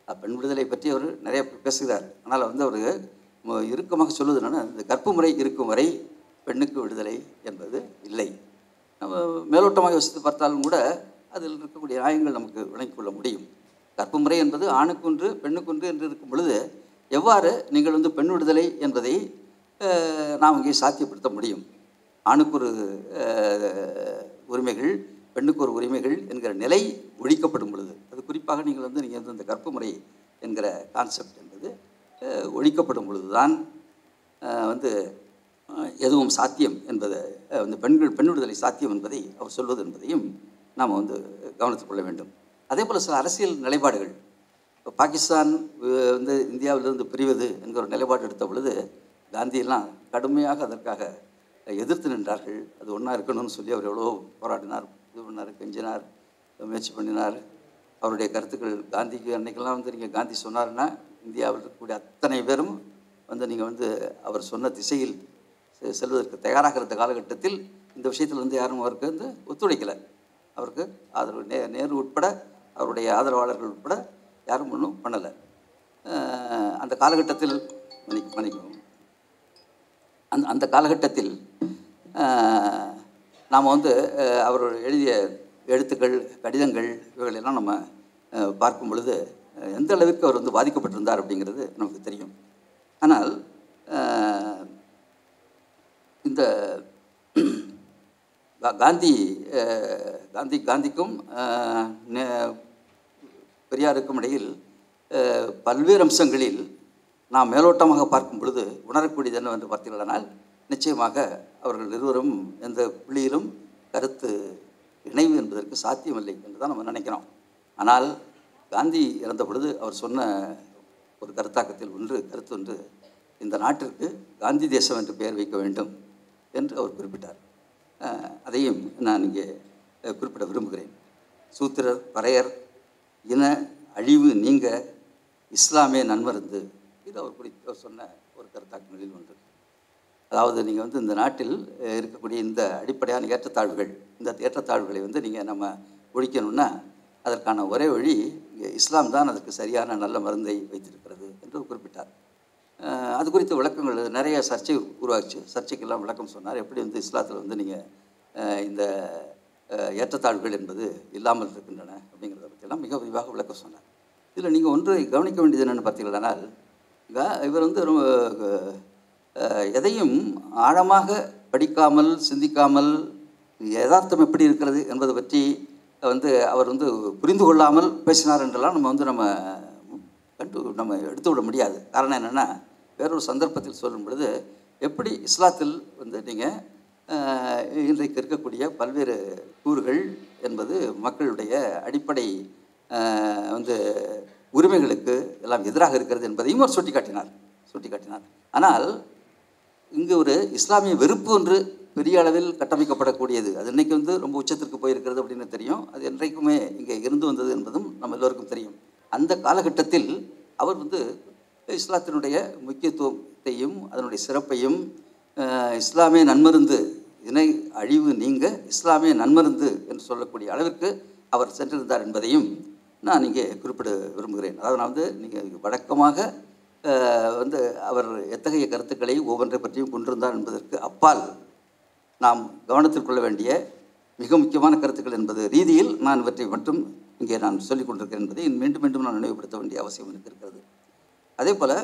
அஹ் பெண் விடுதலை பற்றி அவர் நிறைய பேசுகிறார் ஆனால் வந்து அவர் ம- இறுக்கமாக சொல்வது என்னன்னா இந்த கற்பு முறை இருக்கும் வரை பெண்ணுக்கு விடுதலை என்பது இல்லை நம்ம மேலோட்டமாக யோசித்து பார்த்தாலும் கூட அதில் இருக்கக்கூடிய நியாயங்கள் நமக்கு விளங்கிக் கொள்ள முடியும் கற்பு முறை என்பது ஆணுக்கொன்று பெண்ணுக்கொன்று என்று இருக்கும் பொழுது எவ்வாறு நீங்கள் வந்து பெண் விடுதலை என்பதை அஹ், நாம் இங்கே சாத்தியப்படுத்த முடியும் ஆணுக்கு ஒரு அஹ், உரிமைகள் பெண்ணுக்கு ஒரு உரிமைகள் என்கிற நிலை ஒழிக்கப்படும் பொழுது அது குறிப்பாக நீங்கள் வந்து நீங்கள் வந்து இந்த கற்பு முறை என்கிற கான்செப்ட் என்பது அஹ், ஒழிக்கப்படும் பொழுது தான் வந்து அஹ், எதுவும் சாத்தியம் என்பதை அஹ், வந்து பெண்கள் பெண் விடுதலை சாத்தியம் என்பதை அவர் சொல்வது என்பதையும் நாம் வந்து கவனித்துக் கொள்ள வேண்டும் அதே போல் சில அரசியல் நிலைப்பாடுகள் இப்போ பாகிஸ்தான் அஹ், வந்து இந்தியாவிலிருந்து பிரிவது என்கிற ஒரு நிலைப்பாடு எடுத்த பொழுது காந்தியெல்லாம் கடுமையாக அதற்காக எதிர்த்து நின்றார்கள் அது ஒன்றா இருக்கணும்னு சொல்லி அவர் எவ்வளோ போராடினார் இது பண்ணார் கெஞ்சினார் முயற்சி பண்ணினார் அவருடைய கருத்துக்கள் காந்திக்கு அன்னைக்கெல்லாம் வந்து நீங்கள் காந்தி சொன்னாருன்னா இந்தியாவில் இருக்கக்கூடிய அத்தனை பேரும் வந்து நீங்கள் வந்து அவர் சொன்ன திசையில் செ- செல்வதற்கு தயாராக இருந்த காலகட்டத்தில் இந்த விஷயத்தில் வந்து யாரும் அவருக்கு வந்து ஒத்துழைக்கலை அவருக்கு ஆதரவு நே நேரு உட்பட அவருடைய ஆதரவாளர்கள் உட்பட யாரும் ஒன்றும் பண்ணலை அந்த காலகட்டத்தில் மன்னிக்க மன்னிக்கவும் அந்த அந்த காலகட்டத்தில் நாம் வந்து அஹ், அவர் எழுதிய எழுத்துக்கள் கடிதங்கள் இவைகளெல்லாம் நம்ம அஹ், பார்க்கும் பொழுது அஹ், எந்த அளவிற்கு அவர் வந்து பாதிக்கப்பட்டிருந்தார் அப்படிங்கிறது நமக்கு தெரியும் ஆனால் அஹ், இந்த கா- காந்தி அஹ், காந்தி காந்திக்கும் அஹ், நே- பெரியாருக்கும் இடையில் அஹ், பல்வேறு அம்சங்களில் நாம் மேலோட்டமாக பார்க்கும் பொழுது உணரக்கூடியது என்னவென்று பார்த்தீர்களானால் நிச்சயமாக அவர்கள் இருவரும் எந்த புள்ளியிலும் கருத்து இணைவு என்பதற்கு சாத்தியமில்லை என்று தான் நம்ம நினைக்கிறோம் ஆனால் காந்தி இறந்த பொழுது அவர் சொன்ன ஒரு கருத்தாக்கத்தில் ஒன்று கருத்து ஒன்று இந்த நாட்டிற்கு காந்தி தேசம் என்று பெயர் வைக்க வேண்டும் என்று அவர் குறிப்பிட்டார் அஹ், அதையும் நான் இங்கே அஹ், குறிப்பிட விரும்புகிறேன் சூத்திரர் பறையர் இன அழிவு நீங்க இஸ்லாமே நன்மருந்து இது அவர் குறித்து அவர் சொன்ன ஒரு கருத்தாக்கங்களில் ஒன்று அதாவது நீங்கள் வந்து இந்த நாட்டில் அஹ், இருக்கக்கூடிய இந்த அடிப்படையான ஏற்றத்தாழ்வுகள் இந்த ஏற்றத்தாழ்வுகளை வந்து நீங்கள் நம்ம ஒழிக்கணும்னா அதற்கான ஒரே வழி இங்கே இஸ்லாம் தான் அதற்கு சரியான நல்ல மருந்தை வைத்திருக்கிறது என்று குறிப்பிட்டார் அஹ், அது குறித்த விளக்கங்கள் நிறைய சர்ச்சை உருவாச்சு சர்ச்சைக்கெல்லாம் விளக்கம் சொன்னார் எப்படி வந்து இஸ்லாத்தில் வந்து நீங்கள் இந்த அஹ், ஏற்றத்தாழ்வுகள் என்பது இல்லாமல் இருக்கின்றன அப்படிங்கிறத பற்றியெல்லாம் மிக விரிவாக விளக்கம் சொன்னார் இதில் நீங்கள் ஒன்று கவனிக்க வேண்டியது என்னென்னு பார்த்தீங்களானால் கா- இவர் வந்து ரொம்ப அஹ், எதையும் ஆழமாக படிக்காமல் சிந்திக்காமல் யதார்த்தம் எப்படி இருக்கிறது என்பதை பற்றி வந்து அவர் வந்து புரிந்து கொள்ளாமல் பேசினார் என்றெல்லாம் நம்ம வந்து நம்ம கண்டு நம்ம எடுத்து விட முடியாது காரணம் என்னென்னா வேறொரு சந்தர்ப்பத்தில் சொல்லும் பொழுது எப்படி இஸ்லாத்தில் வந்து நீங்கள் இன்றைக்கு இருக்கக்கூடிய பல்வேறு கூறுகள் என்பது மக்களுடைய அடிப்படை அஹ், வந்து உரிமைகளுக்கு எல்லாம் எதிராக இருக்கிறது என்பதையும் அவர் சுட்டிக்காட்டினார் சுட்டிக்காட்டினார் ஆனால் இங்கு ஒரு இஸ்லாமிய வெறுப்பு ஒன்று பெரிய அளவில் கட்டமைக்கப்படக்கூடியது அது இன்னைக்கு வந்து ரொம்ப உச்சத்திற்கு போயிருக்கிறது அப்படின்னு தெரியும் அது என்றைக்குமே இங்கே இருந்து வந்தது என்பதும் நம்ம எல்லோருக்கும் தெரியும் அந்த காலகட்டத்தில் அவர் வந்து இஸ்லாத்தினுடைய முக்கியத்துவத்தையும் அதனுடைய சிறப்பையும் அஹ், இஸ்லாமிய நன்மருந்து இணை அழிவு நீங்க இஸ்லாமிய நன்மருந்து என்று சொல்லக்கூடிய அளவிற்கு அவர் சென்றிருந்தார் என்பதையும் நான் இங்கே குறிப்பிட விரும்புகிறேன் அதாவது நான் வந்து நீங்கள் வழக்கமாக அஹ், வந்து அவர் எத்தகைய கருத்துக்களை ஒவ்வொன்றை பற்றியும் கொண்டிருந்தார் என்பதற்கு அப்பால் நாம் கவனத்தில் கொள்ள வேண்டிய மிக முக்கியமான கருத்துக்கள் என்பது ரீதியில் நான் இவற்றை மட்டும் இங்கே நான் சொல்லிக் கொண்டிருக்கிறேன் என்பதை மீண்டும் மீண்டும் நான் நினைவுபடுத்த வேண்டிய அவசியம் எனக்கு இருக்கிறது அதே போல்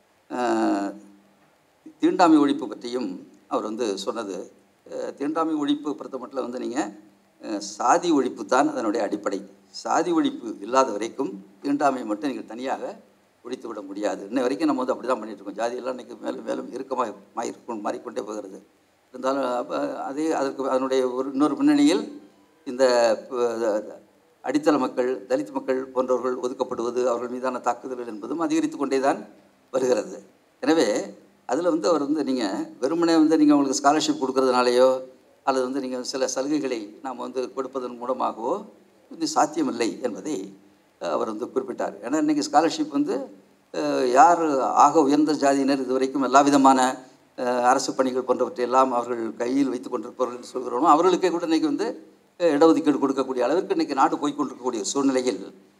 தீண்டாமை ஒழிப்பு பற்றியும் அவர் வந்து சொன்னது அஹ், தீண்டாமை ஒழிப்பு பொறுத்த மட்டும் வந்து நீங்கள் சாதி ஒழிப்பு தான் அதனுடைய அடிப்படை சாதி ஒழிப்பு இல்லாத வரைக்கும் தீண்டாமை மட்டும் நீங்கள் தனியாக ஒழித்து விட முடியாது இன்ன வரைக்கும் நம்ம வந்து அப்படி தான் பண்ணிட்டு இருக்கோம் ஜாதியெல்லாம் இன்றைக்கி மேலும் மேலும் இறுக்கமாக மாறிக்கும் மாறிக்கொண்டே போகிறது இருந்தாலும் அப்ப அதே அதற்கு அதனுடைய ஒரு இன்னொரு பின்னணியில் இந்த ப- அடித்தள மக்கள் தலித் மக்கள் போன்றவர்கள் ஒதுக்கப்படுவது அவர்கள் மீதான தாக்குதல்கள் என்பதும் அதிகரித்து கொண்டே தான் வருகிறது எனவே அதில் வந்து அவர் வந்து நீங்கள் வெறுமனே வந்து நீங்கள் அவங்களுக்கு ஸ்காலர்ஷிப் கொடுக்கறதுனாலையோ அல்லது வந்து நீங்கள் சில சலுகைகளை நாம் வந்து கொடுப்பதன் மூலமாகவோ இது சாத்தியமில்லை என்பதை அஹ், அவர் வந்து குறிப்பிட்டார் ஏன்னா இன்றைக்கி ஸ்காலர்ஷிப் வந்து அஹ், யார் ஆக உயர்ந்த ஜாதியினர் இதுவரைக்கும் எல்லா விதமான அஹ், அரசு பணிகள் போன்றவற்றை எல்லாம் அவர்கள் கையில் வைத்து கொண்டிருப்பவர்கள் என்று சொல்கிறோமோ அவர்களுக்கே கூட இன்றைக்கி வந்து அஹ், இடஒதுக்கீடு கொடுக்கக்கூடிய அளவிற்கு இன்றைக்கி நாடு போய் கொண்டிருக்கக்கூடிய சூழ்நிலையில்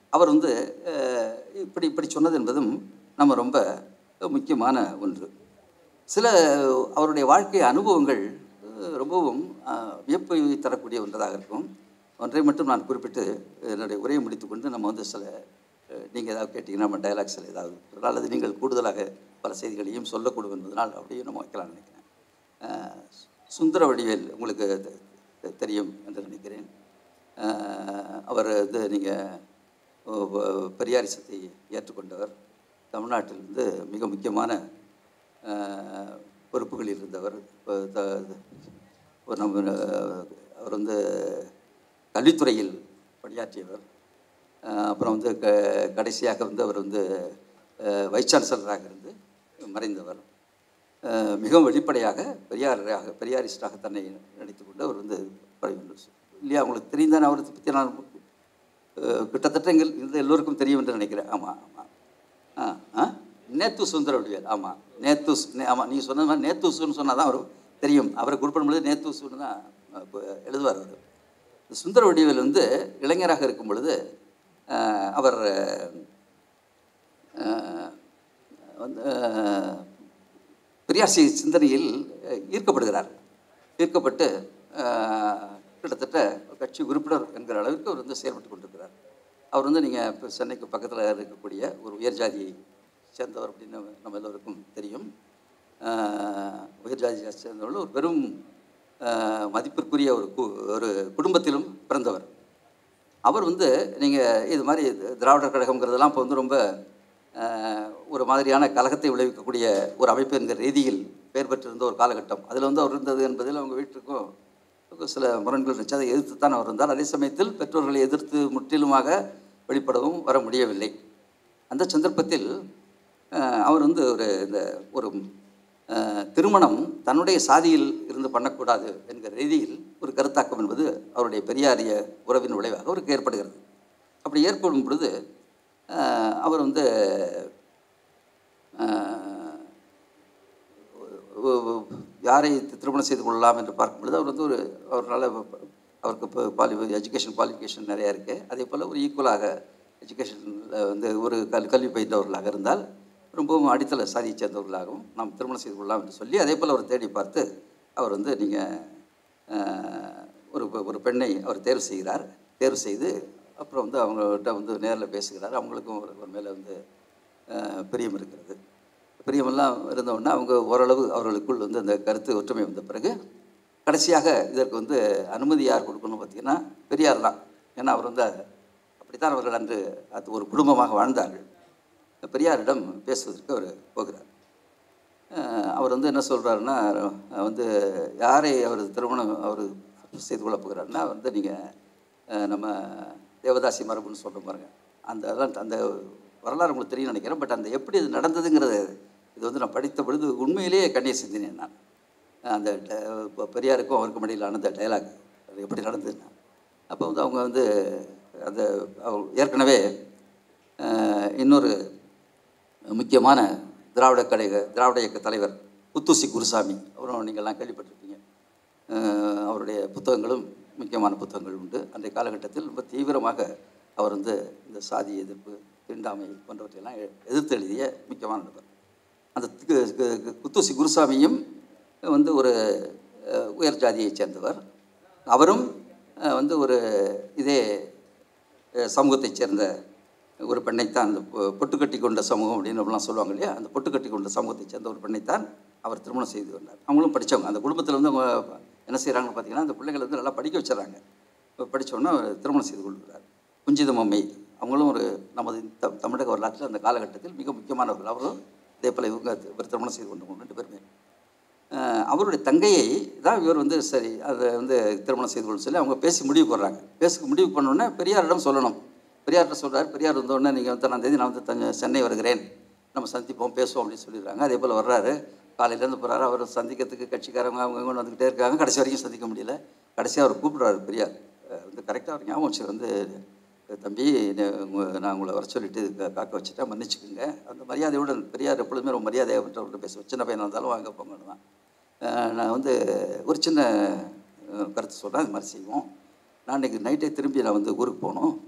அவர் வந்து அஹ், இப்படி இப்படி சொன்னது என்பதும் நம்ம ரொம்ப முக்கியமான ஒன்று சில அவருடைய வாழ்க்கை அனுபவங்கள் அஹ், ரொம்பவும் அஹ், வியப்பை தரக்கூடிய ஒன்றதாக இருக்கும் ஒன்றை மட்டும் நான் குறிப்பிட்டு என்னுடைய உரையை முடித்துக்கொண்டு நம்ம வந்து சில நீங்கள் ஏதாவது கேட்டிங்கன்னா நம்ம டயலாக்ஸில் ஏதாவது சொல்லலாம். அல்லது நீங்கள் கூடுதலாக பல செய்திகளையும் சொல்லக்கூடும் என்பதனால் அப்படியே நம்ம வைக்கலாம்னு நினைக்கிறேன் அஹ், சுந்தர வடிவேல் உங்களுக்கு தெ- தெ- தெரியும் என்று நினைக்கிறேன் அஹ், அவர் இது நீங்கள் பெரியாரிசத்தை ஏற்றுக்கொண்டவர் தமிழ்நாட்டில் வந்து மிக முக்கியமான அஹ், பொறுப்புகளில் இருந்தவர் இப்போ த- ஒரு நம்ம அஹ், அவர் வந்து கல்வித்துறையில் பணியாற்றியவர் அஹ், அப்புறம் வந்து க கடைசியாக வந்து அவர் வந்து அஹ், வைஸ் சான்சலராக இருந்து மறைந்தவர் அஹ், மிகவும் வெளிப்படையாக பெரியாராக பெரியாரிஸ்டாக தன்னை நினைத்துக் கொண்டு அவர் வந்து பரவி- இல்லையா உங்களுக்கு தெரிந்தானே அவரை பற்றி நான் அஹ், கிட்டத்தட்ட எங்கள் இந்த எல்லோருக்கும் தெரியும் என்று நினைக்கிறேன் ஆமாம் ஆமாம் ஆ ஆ நேத்து சுந்தர வடிவேல் ஆமாம் நேத்துஸ் நே ஆமாம் நீங்கள் சொன்னது மாதிரி நேத்துசுன்னு சொன்னால் தான் அவர் தெரியும் அவரை குறிப்பிடும்பொழுது நேத்துசுன்னு தான் அஹ், இப்ப எழுதுவார் அவர் இந்த சுந்தர வடிவேல் வந்து இளைஞராக இருக்கும் பொழுது அஹ், அவர் அஹ், வந்து அஹ், பெரியார் சி சிந்தனையில் அஹ், ஈர்க்கப்படுகிறார் ஈர்க்கப்பட்டு அஹ், கிட்டத்தட்ட கட்சி உறுப்பினர் என்கிற அளவிற்கு அவர் வந்து செயல்பட்டு கொண்டிருக்கிறார் அவர் வந்து நீங்கள் இப்போ சென்னைக்கு பக்கத்தில் இருக்கக்கூடிய ஒரு உயர் ஜாதியை சேர்ந்தவர் அப்படின்னு நம்ம எல்லோருக்கும் தெரியும் அஹ், உயர் ஜாதியை சேர்ந்தவர்கள் ஒரு பெரும் அஹ், மதிப்பிற்குரிய ஒரு கு ஒரு குடும்பத்திலும் பிறந்தவர் அவர் வந்து நீங்கள் இது மாதிரி திராவிடர் கழகம்ங்கிறதெல்லாம் இப்போ வந்து ரொம்ப அஹ், ஒரு மாதிரியான கலகத்தை விளைவிக்கக்கூடிய ஒரு அமைப்பு என்கிற ரீதியில் பெயர் பெற்றிருந்த ஒரு காலகட்டம் அதில் வந்து அவர் இருந்தது என்பதில் அவங்க வீட்டுக்கும் சில முரண்கள் இருந்துச்சு அதை எதிர்த்து தான் அவர் இருந்தார் அதே சமயத்தில் பெற்றோர்களை எதிர்த்து முற்றிலுமாக வெளிப்படவும் வர முடியவில்லை அந்த சந்தர்ப்பத்தில் அஹ், அவர் வந்து ஒரு இந்த ஒரு அஹ், திருமணம் தன்னுடைய சாதியில் இருந்து பண்ணக்கூடாது என்கிற ரீதியில் ஒரு கருத்தாக்கம் என்பது அவருடைய பெரியாரிய உறவின் விளைவாக அவருக்கு ஏற்படுகிறது அப்படி ஏற்படும் பொழுது அஹ், அவர் வந்து அஹ், ஒ- ஒ- யாரை தி- திருமணம் செய்து கொள்ளலாம் என்று பார்க்கும் பொழுது அவர் வந்து ஒரு அவரால் அவருக்கு இப்போ குவாலி எஜுகேஷன் குவாலிஃபிகேஷன் நிறையா இருக்குது அதே போல் ஒரு ஈக்குவலாக எஜுகேஷனில் வந்து ஒரு கல் கல்வி பயின்றவர்களாக இருந்தால் ரொம்பவும் அடித்தள சாதியை சேர்ந்தவர்களாகவும் நாம் திருமணம் செய்து கொள்ளலாம் என்று சொல்லி அதே போல் அவர் தேடி பார்த்து அவர் வந்து நீங்கள் ஒரு பெ- ஒரு பெண்ணை அவர் தேர்வு செய்கிறார் தேர்வு செய்து அப்புறம் வந்து அவங்கள்ட்ட வந்து நேரில் பேசுகிறார் அவங்களுக்கும் ஒரு ஒரு மேலே வந்து அஹ், பிரியம் இருக்கிறது பிரியமெல்லாம் இருந்தவுடனே அவங்க ஓரளவு அவர்களுக்குள் வந்து அந்த கருத்து ஒற்றுமை வந்த பிறகு கடைசியாக இதற்கு வந்து அனுமதி யார் கொடுக்கணும் பார்த்தீங்கன்னா பெரியார் தான் ஏன்னா அவர் வந்து அப்படித்தான் அவர்கள் அன்று அது ஒரு குடும்பமாக வாழ்ந்தார்கள் பெரியாரிடம் பேசுவதற்கு அவர் போகிறார் அஹ் அவர் வந்து என்ன சொல்கிறாருன்னா வந்து யாரை அவர் திருமணம் அவர் செய்து கொள்ள போகிறாருன்னா வந்து நீங்கள் நம்ம தேவதாசி மரபுன்னு சொல்கிற பாருங்க அந்த அதெல்லாம் அந்த வரலாறு உங்களுக்கு தெரியும் நினைக்கிறேன் பட் அந்த எப்படி அது நடந்ததுங்கிறது இது வந்து நான் படித்த பொழுது உண்மையிலேயே கண்ணீர் சிந்தினேன் நான் அந்த ட- இப்போ பெரியாருக்கும் அவருக்கும் இடையிலான அந்த டைலாக் அது எப்படி நடந்ததுன்னா அப்போ வந்து அவங்க வந்து அந்த அவங்க ஏற்கனவே அஹ், இன்னொரு முக்கியமான திராவிட கழக திராவிட இயக்க தலைவர் புத்தூசி குருசாமி அவரும் நீங்கள்லாம் கேள்விப்பட்டிருப்பீங்க அஹ் அவருடைய புத்தகங்களும் முக்கியமான புத்தகங்கள் உண்டு அன்றைய காலகட்டத்தில் ரொம்ப தீவிரமாக அவர் வந்து இந்த சாதி எதிர்ப்பு தீண்டாமை போன்றவற்றையெல்லாம் எ- எதிர்த்து எழுதிய முக்கியமான நபர் அந்த கு- கு- கு- குத்தூசி குருசாமியும் வந்து ஒரு அஹ், உயர் ஜாதியைச் சேர்ந்தவர் அவரும் அஹ், வந்து ஒரு இதே அஹ், சமூகத்தைச் சேர்ந்த ஒரு பெண்ணைத்தான் அந்த பொ- பொட்டு கட்டி கொண்ட சமூகம் அப்படின்னு அப்படிலாம் சொல்லுவாங்க இல்லையா அந்த பொட்டு கட்டி கொண்ட சமூகத்தைச் சேர்ந்த ஒரு பெண்ணைத்தான் அவர் திருமணம் செய்து கொண்டார் அவங்களும் படித்தவங்க அந்த குடும்பத்தில் வந்து அவங்க என்ன செய்கிறாங்கன்னு பார்த்தீங்கன்னா அந்த பிள்ளைகளை வந்து நல்லா படிக்க வச்சிடறாங்க படித்தோன்னா திருமணம் செய்து கொள்கிறார் குஞ்சிதம் அம்மை அவங்களும் ஒரு நமது த தமிழக வரலாற்றில் அந்த காலகட்டத்தில் மிக முக்கியமானவர்கள் அவரும் இதே போல் இவங்க இவர் திருமணம் செய்து கொண்டவங்க ரெண்டு பேருமே அஹ் அவருடைய தங்கையை தான் இவர் வந்து சரி அதை வந்து திருமணம் செய்து கொள்ள சொல்லி அவங்க பேசி முடிவு போடுறாங்க பேசி முடிவு பண்ணோன்னே பெரியாரிடம் சொல்லணும் பெரியார்கிட்ட சொல்கிறார் பெரியார் வந்தோடனே நீங்கள் வந்து தேதி நான் வந்து தஞ்சை சென்னை வருகிறேன் நம்ம சந்திப்போம் பேசுவோம் அப்படின்னு சொல்லிடுறாங்க அதே போல் வர்றாரு காலையிலேருந்து போகிறாரு அவர் சந்திக்கிறதுக்கு கட்சிக்காரங்க அவங்க இவங்க வந்துக்கிட்டே இருக்காங்க கடைசி வரைக்கும் சந்திக்க முடியல கடைசியாக அவர் கூப்பிடுறாரு பெரியார் அஹ் வந்து கரெக்டாக அவர் ஞாபகம் வச்சு வந்து தம்பி நே- உங்க- நான் உங்களை வர சொல்லிட்டு கா- காக்க வச்சுட்டேன் மன்னிச்சுக்குங்க அந்த மரியாதையோட பெரியார் எப்பொழுதுமே ரொம்ப மரியாதையாக மற்றவர்கிட்ட பேசுவேன் சின்ன பையனாக இருந்தாலும் வாங்க போங்கன்னு தான் அஹ் நான் வந்து ஒரு சின்ன அஹ், கருத்து சொல்கிறேன் அது மாதிரி செய்வோம் நான் இன்றைக்கி நைட்டே திரும்பி நான் வந்து ஊருக்கு போகணும்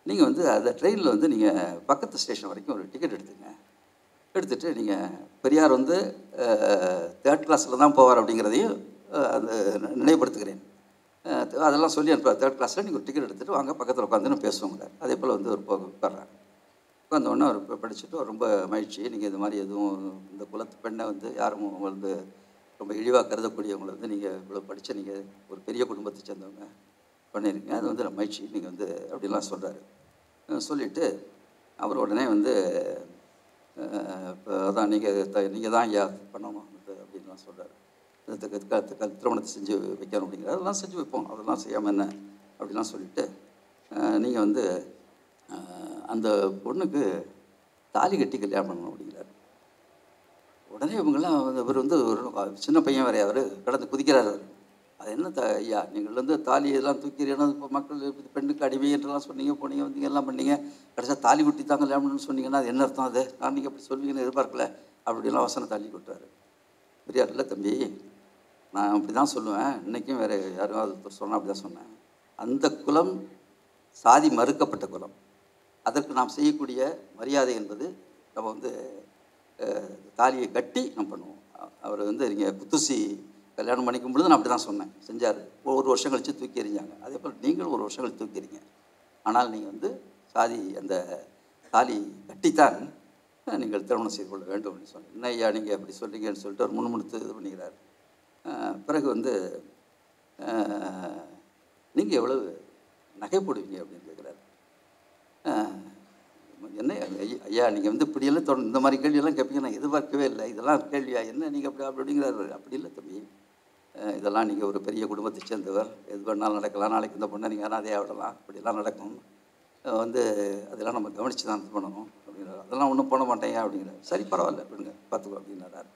நீங்கள் வந்து அந்த ட்ரெயினில் வந்து நீங்கள் பக்கத்து ஸ்டேஷன் வரைக்கும் ஒரு டிக்கெட் எடுத்துங்க எடுத்துகிட்டு நீங்கள் பெரியார் வந்து தேர்ட் கிளாஸில் தான் போவார் அப்படிங்கிறதையும் அஹ், அந்த நினைவுபடுத்துகிறேன் அஹ், அதெல்லாம் சொல்லி அனுப்புகிறார் தேர்ட் கிளாஸில் நீங்கள் ஒரு டிக்கெட் எடுத்துகிட்டு வாங்க பக்கத்தில் உட்காந்துன்னு பேசுவோங்கிறார் அதே போல் வந்து ஒரு போ- உட்கார்றாங்க உட்காந்த உடனே அவர் ப- படிச்சுட்டு ரொம்ப மகிழ்ச்சி நீங்கள் இது மாதிரி எதுவும் இந்த குலத்து பெண்ணை வந்து யாரும் வந்து ரொம்ப இழிவாக கருதக்கூடியவங்களை வந்து நீங்கள் இவ்வளோ படித்த நீங்கள் ஒரு பெரிய குடும்பத்தை சேர்ந்தவங்க பண்ணியிருக்கீங்க அது வந்து ரொம்ப மகிழ்ச்சி நீங்கள் வந்து அப்படிலாம் சொல்கிறாரு சொல்லிவிட்டு அவர் உடனே வந்து அஹ், இப்போ அதான் நீங்கள் த நீங்கள் தான் ஐயா பண்ணணும் இது அப்படின்லாம் சொல்கிறாரு திருமணத்தை செஞ்சு வைக்கணும் அப்படிங்கிறார் அதெல்லாம் செஞ்சு வைப்போம் அதெல்லாம் செய்யாமல் என்ன அப்படிலாம் சொல்லிவிட்டு நீங்கள் வந்து அஹ், அந்த பொண்ணுக்கு தாலி கட்டி கல்யாணம் பண்ணணும் அப்படிங்கிறார் உடனே இவங்கெல்லாம் வந்து இவர் வந்து ஒரு சின்ன பையன் வேற அவர் கடந்து குதிக்கிறார் அவர் அது என்ன த ஐயா நீங்கள் வந்து தாலி இதெல்லாம் தூக்கிறீங்கன்னா இப்போ மக்கள் இது பெண்ணுக்கு அடிமை என்றெல்லாம் சொன்னீங்க போனீங்க வந்தீங்க எல்லாம் பண்ணீங்க கடைசியாக தாலி குட்டி தான் கல்யாணம் பண்ணணும்னு சொன்னீங்கன்னா அது என்ன அர்த்தம் அது நான் நீங்கள் அப்படி சொல்வீங்கன்னு எதிர்பார்க்கல அப்படிலாம் வசனம் தாலி கொட்டுறாரு பெரியார் இல்லை தம்பி நான் அப்படி தான் சொல்லுவேன் இன்றைக்கும் வேறு யாரும் அது சொன்னால் அப்படி தான் சொன்னேன் அந்த குலம் சாதி மறுக்கப்பட்ட குலம் அதற்கு நாம் செய்யக்கூடிய மரியாதை என்பது நம்ம வந்து அஹ், தாலியை கட்டி நம்ம பண்ணுவோம் அ- அவர் வந்து நீங்கள் குத்துசி கல்யாணம் பண்ணிக்கும் பொழுது நான் அப்படி தான் சொன்னேன் செஞ்சார் ஒரு வருஷம் கழித்து தூக்கி எறிஞ்சாங்க அதே போல் நீங்களும் ஒரு வருஷம் கழித்து தூக்கி எறிங்க ஆனால் நீங்கள் வந்து சாதி அந்த தாலி கட்டித்தான் அஹ், நீங்கள் திருமணம் செய்து கொள்ள வேண்டும் அப்படின்னு சொன்னேன் என்ன ஐயா நீங்கள் அப்படி சொல்றீங்கன்னு சொல்லிட்டு அவர் முணுமுணுத்து இது பண்ணிக்கிறார் அஹ், பிறகு வந்து நீங்கள் எவ்வளவு நகை போடுவீங்க அப்படின்னு கேட்குறாரு ஆஹ் என்ன ஐயா- ஐயா நீங்கள் வந்து இப்படியெல்லாம் தொடர்ந்து இந்த மாதிரி கேள்வியெல்லாம் கேட்பீங்க நான் எதிர்பார்க்கவே இல்லை இதெல்லாம் கேள்வியா என்ன நீங்கள் அப்படி அப்படி அப்படிங்கிறாரு அப்படி இல்லை தம்பி ஆஹ் இதெல்லாம் நீங்கள் ஒரு பெரிய குடும்பத்தை சேர்ந்தவர் எது வேணாலும் நடக்கலாம் நாளைக்கு இந்த பொண்ணை நீங்கள் அனாதையாக விடலாம் இப்படிலாம் நடக்கும் ஆஹ் வந்து அதெல்லாம் நம்ம கவனித்து தான் இது பண்ணணும் அப்படிங்கிறார் அதெல்லாம் ஒன்றும் பண்ண மாட்டேங்க அப்படிங்கிறார் சரி பரவாயில்ல விடுங்க பார்த்துக்கோ அப்படின்னாரு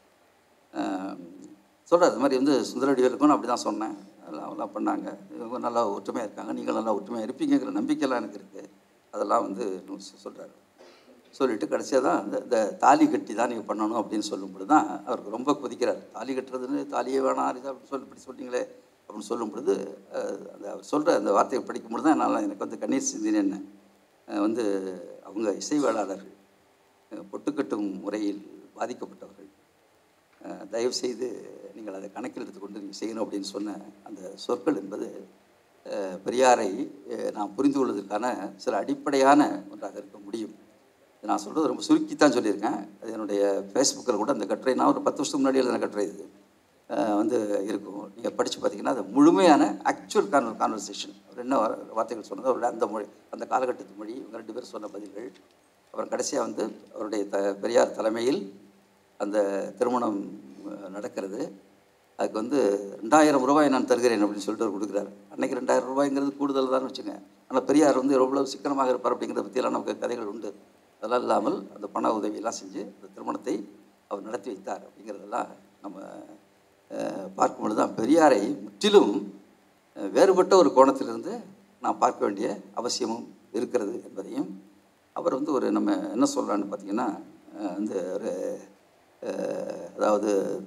சொல்கிறார் இது மாதிரி வந்து சுந்தரடிவேலுக்கும் அப்படி தான் சொன்னேன் அதெல்லாம் அவெல்லாம் பண்ணாங்க இவங்க நல்லா ஒற்றுமையாக இருக்காங்க நீங்கள் நல்லா ஒற்றுமையாக இருப்பீங்கிற நம்பிக்கையெல்லாம் எனக்கு இருக்குது அதெல்லாம் வந்து சொல்கிறாரு சொல்லிட்டு கடைசியாக தான் இந்த இந்த தாலி கட்டி தான் நீங்கள் பண்ணணும் அப்படின்னு சொல்லும்பொழுது தான் அவருக்கு ரொம்ப கொதிக்கிறார் தாலி கட்டுறதுன்னு தாலியே வேணாம் அது அப்படி சொல்லி இப்படி சொன்னீங்களே அப்படின்னு சொல்லும் பொழுது அஹ், அந்த அவர் சொல்கிற அந்த வார்த்தையை படிக்கும்பொழுது தான் என்னால் எனக்கு வந்து கண்ணீர் சிந்தினேன் அஹ், வந்து அவங்க இசைவேளாளர்கள் அஹ், பொட்டுக்கட்டும் முறையில் பாதிக்கப்பட்டவர்கள் அஹ், தயவு செய்து நீங்கள் அதை கணக்கில் எடுத்துக்கொண்டு நீங்கள் செய்யணும் அப்படின்னு சொன்ன அந்த சொற்கள் என்பது அஹ், பெரியாரை அஹ், நாம் புரிந்து கொள்வதற்கான சில அடிப்படையான ஒன்றாக இருக்க முடியும் இது நான் சொல்கிறது ரொம்ப சுருக்கித்தான் சொல்லியிருக்கேன் அது என்னுடைய ஃபேஸ்புக்கில் கூட அந்த கட்டுரை நான் ஒரு பத்து வருஷத்துக்கு முன்னாடி எழுதின கட்டுரை இது அஹ், வந்து இருக்கும் நீங்கள் படித்து பார்த்தீங்கன்னா அது முழுமையான ஆக்சுவல் கான் கான்வர்சேஷன் அவர் என்ன வார- வார்த்தைகள் சொன்னது அவருடைய அந்த மொழி அந்த காலகட்டத்து மொழி இவங்க ரெண்டு பேரும் சொன்ன பதில்கள் அப்புறம் கடைசியாக வந்து அவருடைய த பெரியார் தலைமையில் அந்த திருமணம் அஹ், நடக்கிறது அதுக்கு வந்து ரெண்டாயிரம் ரூபாய் நான் தருகிறேன் அப்படின்னு சொல்லிட்டு அவர் கொடுக்குறாரு அன்னைக்கு ரெண்டாயிரம் ரூபாய்ங்கிறது கூடுதல் தான் வச்சுங்க ஆனால் பெரியார் வந்து எவ்வளோ சிக்கனமாக இருப்பார் அப்படிங்கிறத பற்றியெல்லாம் நமக்கு கதைகள் உண்டு அதெல்லாம் இல்லாமல் அந்த பண உதவியெல்லாம் செஞ்சு அந்த திருமணத்தை அவர் நடத்தி வைத்தார் அப்படிங்கிறதெல்லாம் நம்ம அஹ், பார்க்கும் பொழுது தான் பெரியாரை முற்றிலும் அஹ், வேறுபட்ட ஒரு கோணத்திலிருந்து நாம் பார்க்க வேண்டிய அவசியமும் இருக்கிறது என்பதையும் அவர் வந்து ஒரு நம்ம என்ன சொல்கிறான்னு பார்த்தீங்கன்னா அஹ், வந்து ஒரு அஹ், அதாவது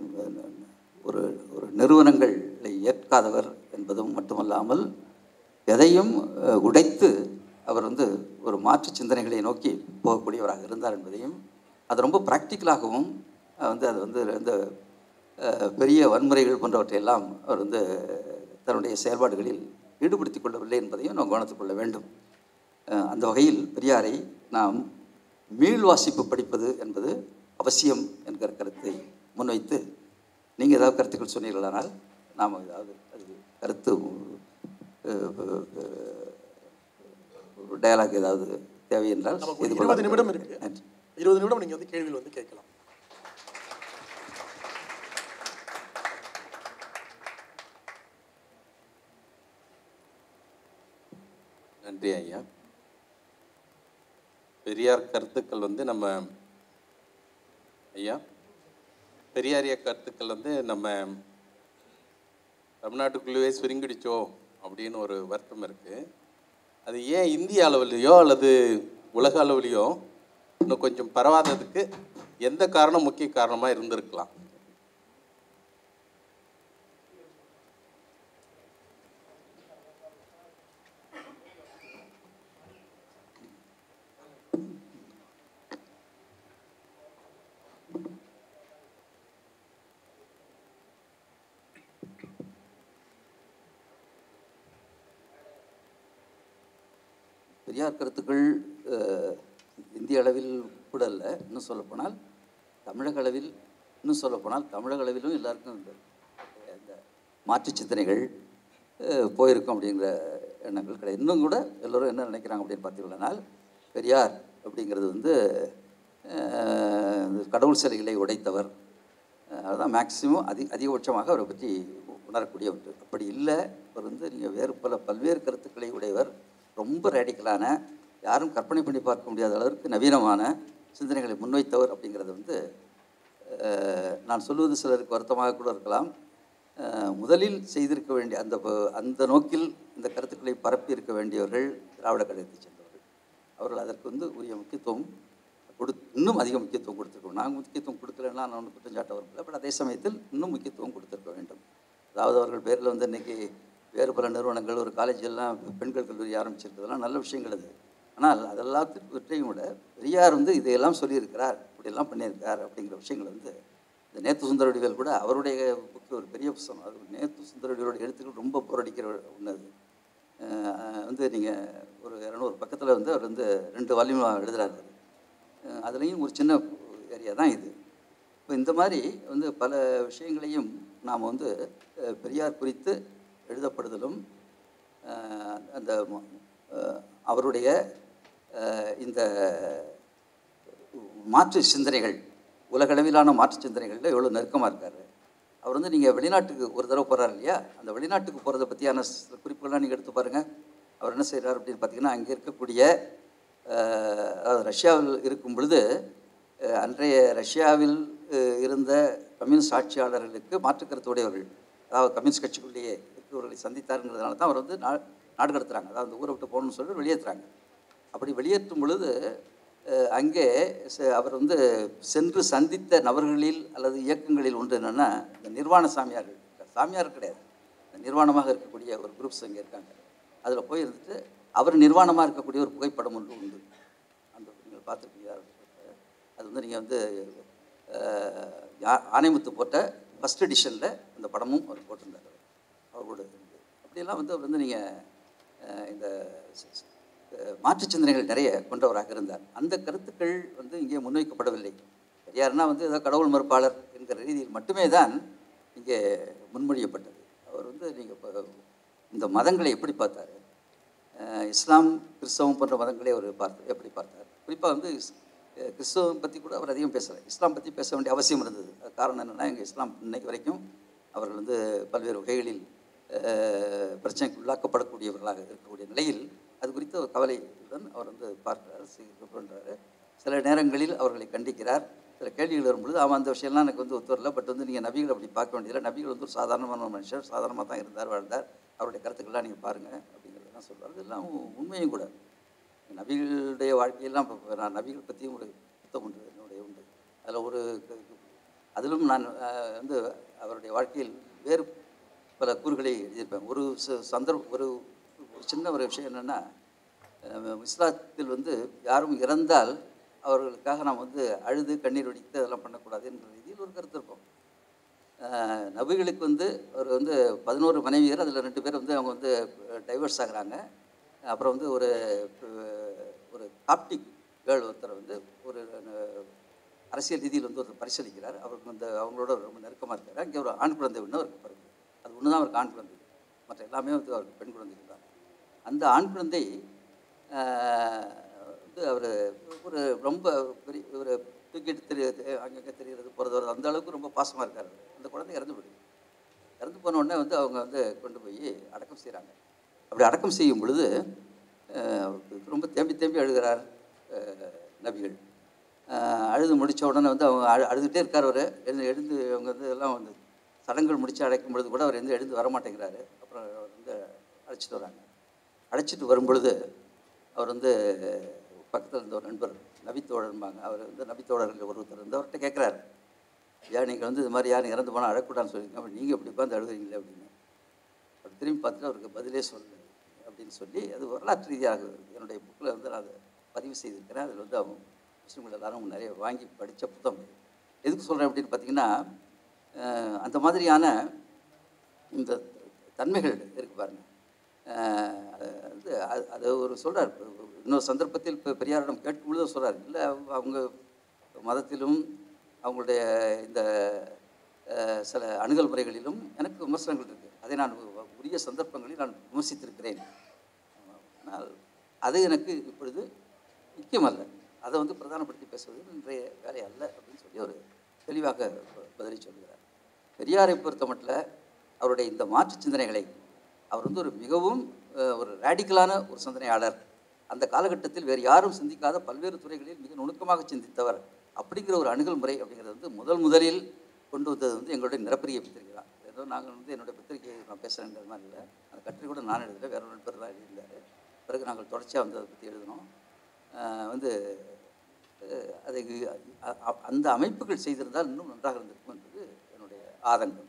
ஒரு ஒரு நிறுவனங்களை ஏற்காதவர் என்பதும் மட்டுமல்லாமல் எதையும் அஹ், உடைத்து அவர் வந்து ஒரு மாற்று சிந்தனைகளை நோக்கி போகக்கூடியவராக இருந்தார் என்பதையும் அது ரொம்ப ப்ராக்டிக்கலாகவும் அஹ், வந்து அது வந்து இந்த அஹ், பெரிய வன்முறைகள் போன்றவற்றையெல்லாம் அவர் வந்து தன்னுடைய செயல்பாடுகளில் ஈடுபடுத்திக் கொள்ளவில்லை என்பதையும் நாம் கவனத்துக் கொள்ள வேண்டும் அஹ், அந்த வகையில் பெரியாரை நாம் மீள் வாசிப்பு படிப்பது என்பது அவசியம் என்கிற கருத்தை முன்வைத்து நீங்கள் ஏதாவது கருத்துக்கள் சொன்னீர்களானால் நாம் ஏதாவது அது கருத்து அஹ், அஹ், ஒரு டயலாக் ஏதாவது தேவை என்றால் நமக்கு செய்து ஒரு இருபது கொள்ளலாம். நிமிடம் இருக்கு நன்றி இருபது நிமிடம் நீங்கள் வந்து கேள்வியில் வந்து கேட்கலாம் நன்றி ஐயா பெரியார் கருத்துக்கள் வந்து நம்ம ஐயா பெரியாரிய கருத்துக்கள் வந்து நம்ம தமிழ்நாட்டுக்குள்ளேயே சுருங்கிடுச்சோ அப்படின்னு ஒரு வருத்தம் இருக்குது அது ஏன் இந்திய அளவுலேயோ அல்லது உலக அளவுலேயோ இன்னும் கொஞ்சம் பரவாததுக்கு எந்த காரணம் முக்கிய காரணமாக இருந்திருக்கலாம் பெரியார் கருத்துக்கள் அஹ், இந்திய அளவில் கூட இல்லை இன்னும் சொல்லப்போனால் தமிழக அளவில் இன்னும் சொல்லப்போனால் தமிழக அளவிலும் எல்லாருக்கும் இந்த இந்த மாற்று சிந்தனைகள் அஹ், போயிருக்கும் அப்படிங்கிற எண்ணங்கள் கிடையாது இன்னும் கூட எல்லோரும் என்ன நினைக்கிறாங்க அப்படின்னு பார்த்தீங்கன்னால் பெரியார் அப்படிங்கிறது வந்து அஹ், இந்த கடவுள் சிலைகளை உடைத்தவர் அஹ், அதுதான் மேக்சிமம் அதி அதிகபட்சமாக அவரை பற்றி உணரக்கூடிய ஒன்று அப்படி இல்லை அவர் வந்து நீங்கள் வேறு பல பல்வேறு கருத்துக்களை உடையவர் ரொம்ப ரேடிக்கலான யாரும் கற்பனை பண்ணி பார்க்க முடியாத அளவிற்கு நவீனமான சிந்தனைகளை முன்வைத்தவர் அப்படிங்கிறது வந்து அஹ், நான் சொல்வது சிலருக்கு வருத்தமாக கூட இருக்கலாம் அஹ், முதலில் செய்திருக்க வேண்டிய அந்த ப- அந்த நோக்கில் இந்த கருத்துக்களை பரப்பி இருக்க வேண்டியவர்கள் திராவிட கழகத்தைச் சேர்ந்தவர்கள் அவர்கள் அதற்கு வந்து உரிய முக்கியத்துவம் கொடு இன்னும் அதிக முக்கியத்துவம் கொடுத்துருக்கோம் நாங்கள் முக்கியத்துவம் கொடுக்கலன்னா நான் ஒன்று குற்றஞ்சாட்ட வரல பட் அதே சமயத்தில் இன்னும் முக்கியத்துவம் கொடுத்துருக்க வேண்டும் அதாவது அவர்கள் பேரில் வந்து இன்றைக்கி வேறு பல நிறுவனங்கள் ஒரு காலேஜ் எல்லாம் பெண்கள் கல்லூரி ஆரம்பிச்சிருக்கிறதுலாம் நல்ல விஷயங்கள் அது ஆனால் அதெல்லாத்தையும் விட பெரியார் வந்து இதையெல்லாம் சொல்லியிருக்கிறார் இப்படியெல்லாம் பண்ணியிருக்கார் அப்படிங்கிற விஷயங்கள் வந்து இந்த நேத்து சுந்தரவடிவேல் கூட அவருடைய புக்கு ஒரு பெரிய புத்தகம் அது நேத்து சுந்தரவடிவேலோட எழுத்துக்கள் ரொம்ப போரடிக்கிற ஒன்று அது அஹ் வந்து நீங்கள் ஒரு இரநூறு பக்கத்தில் வந்து அவர் வந்து ரெண்டு வால்யூம் எழுதுறாரு அஹ் அதுலேயும் ஒரு சின்ன ஏரியா தான் இது இப்போ இந்த மாதிரி வந்து பல விஷயங்களையும் நாம் வந்து அஹ், பெரியார் குறித்து எழுதப்படுதலும் அஹ், அந்த ம- அஹ், அவருடைய அஹ், இந்த மாற்று சிந்தனைகள் உலகளவிலான மாற்று சிந்தனைகளில் எவ்வளோ நெருக்கமாக இருக்கார் அவர் வந்து நீங்கள் வெளிநாட்டுக்கு ஒரு தடவை போகிறார் இல்லையா அந்த வெளிநாட்டுக்கு போகிறத பற்றியான சில குறிப்புகள்லாம் நீங்கள் எடுத்து பாருங்கள் அவர் என்ன செய்கிறார் அப்படின்னு பார்த்தீங்கன்னா அங்கே இருக்கக்கூடிய அஹ், அதாவது ரஷ்யாவில் இருக்கும் பொழுது அஹ், அன்றைய ரஷ்யாவில் அஹ், இருந்த கம்யூனிஸ்ட் ஆட்சியாளர்களுக்கு மாற்று கருத்து உடையவர்கள் அதாவது கம்யூனிஸ்ட் கட்சிக்குள்ளேயே இருக்கிறவர்களை சந்தித்தாருங்கிறதுனால தான் அவர் வந்து நா நாடு கடத்துறாங்க அதாவது அந்த ஊரை விட்டு போகணும்னு சொல்லிட்டு வெளியேற்றுறாங்க அப்படி வெளியேற்றும் பொழுது அஹ், அங்கே செ- அவர் வந்து சென்று சந்தித்த நபர்களில் அல்லது இயக்கங்களில் ஒன்று என்னென்னா இந்த நிர்வாண சாமியார்கள் சாமியார் கிடையாது இந்த நிர்வாணமாக இருக்கக்கூடிய ஒரு குரூப்ஸ் அங்கே இருக்காங்க அதில் போய் இருந்துட்டு அவர் நிர்வாணமாக இருக்கக்கூடிய ஒரு புகைப்படம் ஒன்று உண்டு அந்த நீங்கள் பார்த்துருக்கீங்க அது வந்து நீங்கள் வந்து அஹ், யா- ஆனைமுத்து போட்ட ஃபஸ்ட் எடிஷனில் அந்த படமும் அவர் போட்டிருந்தார் அவரோட இருந்து அப்படியெல்லாம் வந்து அவர் வந்து நீங்கள் இந்த ஸ்- ஸ்- அஹ், மாற்றுச் சிந்தனைகள் நிறைய கொண்டவராக இருந்தார் அந்த கருத்துக்கள் வந்து இங்கே முன்வைக்கப்படவில்லை பெரியார்னா வந்து ஏதோ கடவுள் மறுப்பாளர் என்கிற ரீதியில் மட்டுமே தான் இங்கே முன்மொழியப்பட்டது அவர் வந்து நீங்கள் இந்த மதங்களை எப்படி பார்த்தாரு அஹ் இஸ்லாம் கிறிஸ்தவம் போன்ற மதங்களை அவர் பார்த்து எப்படி பார்த்தார் குறிப்பாக வந்து இஸ்- அஹ் கிறிஸ்தவம் பற்றி கூட அவர் அதிகம் பேசலை இஸ்லாம் பற்றி பேச வேண்டிய அவசியம் இருந்தது அது காரணம் என்னென்னா எங்கள் இஸ்லாம் இன்னைக்கு வரைக்கும் அவர்கள் வந்து பல்வேறு வகைகளில் அஹ், பிரச்சனைக்கு உள்ளாக்கப்படக்கூடியவர்களாக இருக்கக்கூடிய நிலையில் அது குறித்த ஒரு கவலையுடன் அவர் வந்து பார்க்கிறார் செய்து பண்ணுறாரு சில நேரங்களில் அவர்களை கண்டிக்கிறார் சில கேள்விகள் வரும்பொழுது அவன் அந்த விஷயம்லாம் எனக்கு வந்து ஒத்து வரல பட் வந்து நீங்கள் நபிகள் அப்படி பார்க்க வேண்டியதில்லை நபிகள் வந்து ஒரு சாதாரணமான மனுஷர் சாதாரணமாக தான் இருந்தார் வாழ்ந்தார் அவருடைய கருத்துக்கள்லாம் நீங்கள் பாருங்கள் அப்படிங்கிறதெல்லாம் சொல்றாரு இதெல்லாம் உ- உண்மையும் கூட நபிகளுடைய வாழ்க்கையெல்லாம் இப்போ நான் நபிகள் பற்றியும் ஒரு புத்தகம் உண்டு என்னுடைய உண்டு அதில் ஒரு க- அதிலும் நான் அஹ், வந்து அவருடைய வாழ்க்கையில் வேறு பல கூறுகளை எழுதியிருப்பேன் ஒரு ச- சந்தர்ப்ப ஒரு ஒரு சின்ன ஒரு விஷயம் என்னென்னா இஸ்லாத்தில் வந்து யாரும் இறந்தால் அவர்களுக்காக நாம் வந்து அழுது கண்ணீர் வடித்து அதெல்லாம் பண்ணக்கூடாது என்ற ரீதியில் ஒரு கருத்து இருக்கும் அஹ், நபிகளுக்கு வந்து அவர் வந்து பதினோரு மனைவியர் அதில் ரெண்டு பேர் வந்து அவங்க வந்து டைவர்ஸ் ஆகுறாங்க அப்புறம் வந்து ஒரு அஹ், ஒரு காப்டிக் கேர்ள் ஒருத்தர் வந்து ஒரு அஹ், அரசியல் ரீதியில் வந்து ஒருத்தர் பரிசீலிக்கிறார் அவருக்கு வந்து அவங்களோட ரொம்ப நெருக்கமாக இருக்கார் அங்கே ஒரு ஆண் குழந்தை ஒன்று அவருக்கு பிறகு அது ஒன்று தான் அவருக்கு ஆண் குழந்தை மற்ற எல்லாமே வந்து அவருக்கு பெண் குழந்தைகள் தான் அந்த ஆண் குழந்தை ஆஹ், வந்து அவர் ஒரு ரொம்ப பெரிய ஒரு தூக்கிட்டு தெரியுது அங்கங்கே தெரிகிறது போகிறது வருது அந்த அளவுக்கு ரொம்ப பாசமாக இருக்கார் அந்த குழந்தை இறந்து போயிடுது இறந்து போன உடனே வந்து அவங்க வந்து கொண்டு போய் அடக்கம் செய்கிறாங்க அப்படி அடக்கம் செய்யும் பொழுது ஆஹ், ரொம்ப தேம்பி தேம்பி அழுகிறார் ஆஹ், நபிகள் ஆஹ், அழுது முடித்த உடனே வந்து அவங்க அழு அழுதுகிட்டே இருக்கார் அவர் எழுந்து எழுந்து அவங்க வந்து எல்லாம் வந்து சடங்குகள் முடித்து அடைக்கும் பொழுது கூட அவர் எழுந்து எழுந்து வர மாட்டேங்கிறாரு அப்புறம் அவர் வந்து அழைச்சிட்டு வராங்க அழைச்சிட்டு வரும்பொழுது அவர் வந்து பக்கத்தில் இருந்த ஒரு நண்பர் நபித்தோழர்பாங்க அவர் வந்து நபித்தோழர்கள் ஒருத்தர் வந்து அவர்கிட்ட கேட்குறாரு ஏன் நீங்கள் வந்து இது மாதிரி யாரும் இறந்து போனால் அழக்கூடாதுன்னு சொல்லியிருக்கீங்க அப்படி நீங்கள் இப்படி உட்காந்து அழுகுறீங்களே அப்படின்னு அவர் திரும்பி பார்த்துட்டு அவருக்கு பதிலே சொல்லு அப்படின்னு சொல்லி அது வரலாற்று ரீதியாக என்னுடைய புக்கில் வந்து நான் அதை பதிவு செய்திருக்கிறேன் அதில் வந்து அவங்க முஸ்லீம்கள் எல்லாரும் நிறைய வாங்கி படித்த புத்தகம் இது. எதுக்கு சொல்கிறேன் அப்படின்னு பார்த்தீங்கன்னா அஹ், அந்த மாதிரியான இந்த தன்மைகள் இருக்கு பாருங்க அஹ், அது அது- அது ஒரு சொல்கிறார் இன்னொரு சந்தர்ப்பத்தில் இப்போ பெரியாரிடம் கேட்கும் பொழுது சொல்கிறார் இல்லை அவங்க மதத்திலும் அவங்களுடைய இந்த அஹ், சில அணுகல் முறைகளிலும் எனக்கு விமர்சனங்கள் இருக்குது அதை நான் உ- உரிய சந்தர்ப்பங்களில் நான் விமர்சித்திருக்கிறேன் ஆனால் அது எனக்கு இப்பொழுது முக்கியமல்ல அதை வந்து பிரதானப்படுத்தி பேசுவது இன்றைய வேலை அல்ல அப்படின்னு சொல்லி ஒரு தெளிவாக ப- பதிலை சொல்கிறார் பெரியாரை பொறுத்த மட்டும் அவருடைய இந்த மாற்று சிந்தனைகளை அவர் வந்து ஒரு மிகவும் அஹ், ஒரு ரேடிக்கலான ஒரு சிந்தனையாளர் அந்த காலகட்டத்தில் வேறு யாரும் சிந்திக்காத பல்வேறு துறைகளில் மிக நுணுக்கமாக சிந்தித்தவர் அப்படிங்கிற ஒரு அணுகல் முறை அப்படிங்கிறது வந்து முதல் முதலில் கொண்டு வந்தது வந்து எங்களுடைய நிரப்பரிய பத்திரிகை தான் ஏதோ நாங்கள் வந்து என்னுடைய பத்திரிகையை நான் பேசுகிறேங்கிற மாதிரி இல்லை அந்த கட்டுரை கூட நான் எழுதலை வேற ஒரு நண்பர் தான் எழுதியிருந்தார் பிறகு நாங்கள் தொடர்ச்சியாக வந்து அதை பற்றி எழுதினோம் அஹ் வந்து அஹ் அதை அ- அ- அந்த அமைப்புகள் செய்திருந்தால் இன்னும் நன்றாக இருந்திருக்கும் என்பது என்னுடைய ஆதங்கம்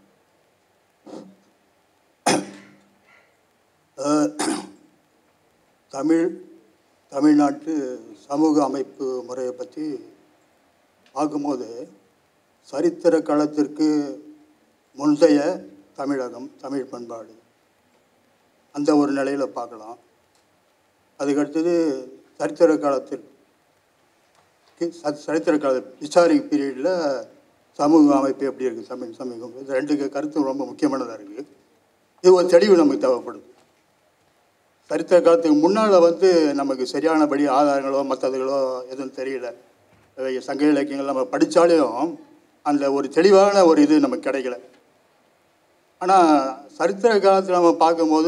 அஹ், தமிழ் தமிழ்நாட்டு சமூக அமைப்பு முறையை பற்றி பார்க்கும்போது சரித்திர களத்திற்கு முந்தைய தமிழகம் தமிழ் பண்பாடு அந்த ஒரு நிலையில் பார்க்கலாம் அதுக்கடுத்தது சரித்திர காலத்திற்கு ச- சரித்திர கால விசாரி பீரியடில் சமூக அமைப்பு எப்படி இருக்குது தமிழ் சமூகம் இது ரெண்டுக்கு கருத்து ரொம்ப முக்கியமானதாக இருக்குது இது ஒரு தெளிவு நமக்கு தேவைப்படுது சரித்திர காலத்துக்கு முன்னால் வந்து நமக்கு சரியானபடி ஆதாரங்களோ மற்றதுகளோ எதுவும் தெரியல அஹ் சங்க இலக்கியங்கள் நம்ம படித்தாலும் அந்த ஒரு தெளிவான ஒரு இது நமக்கு கிடைக்கல ஆனால் சரித்திர காலத்தில் நம்ம பார்க்கும்போது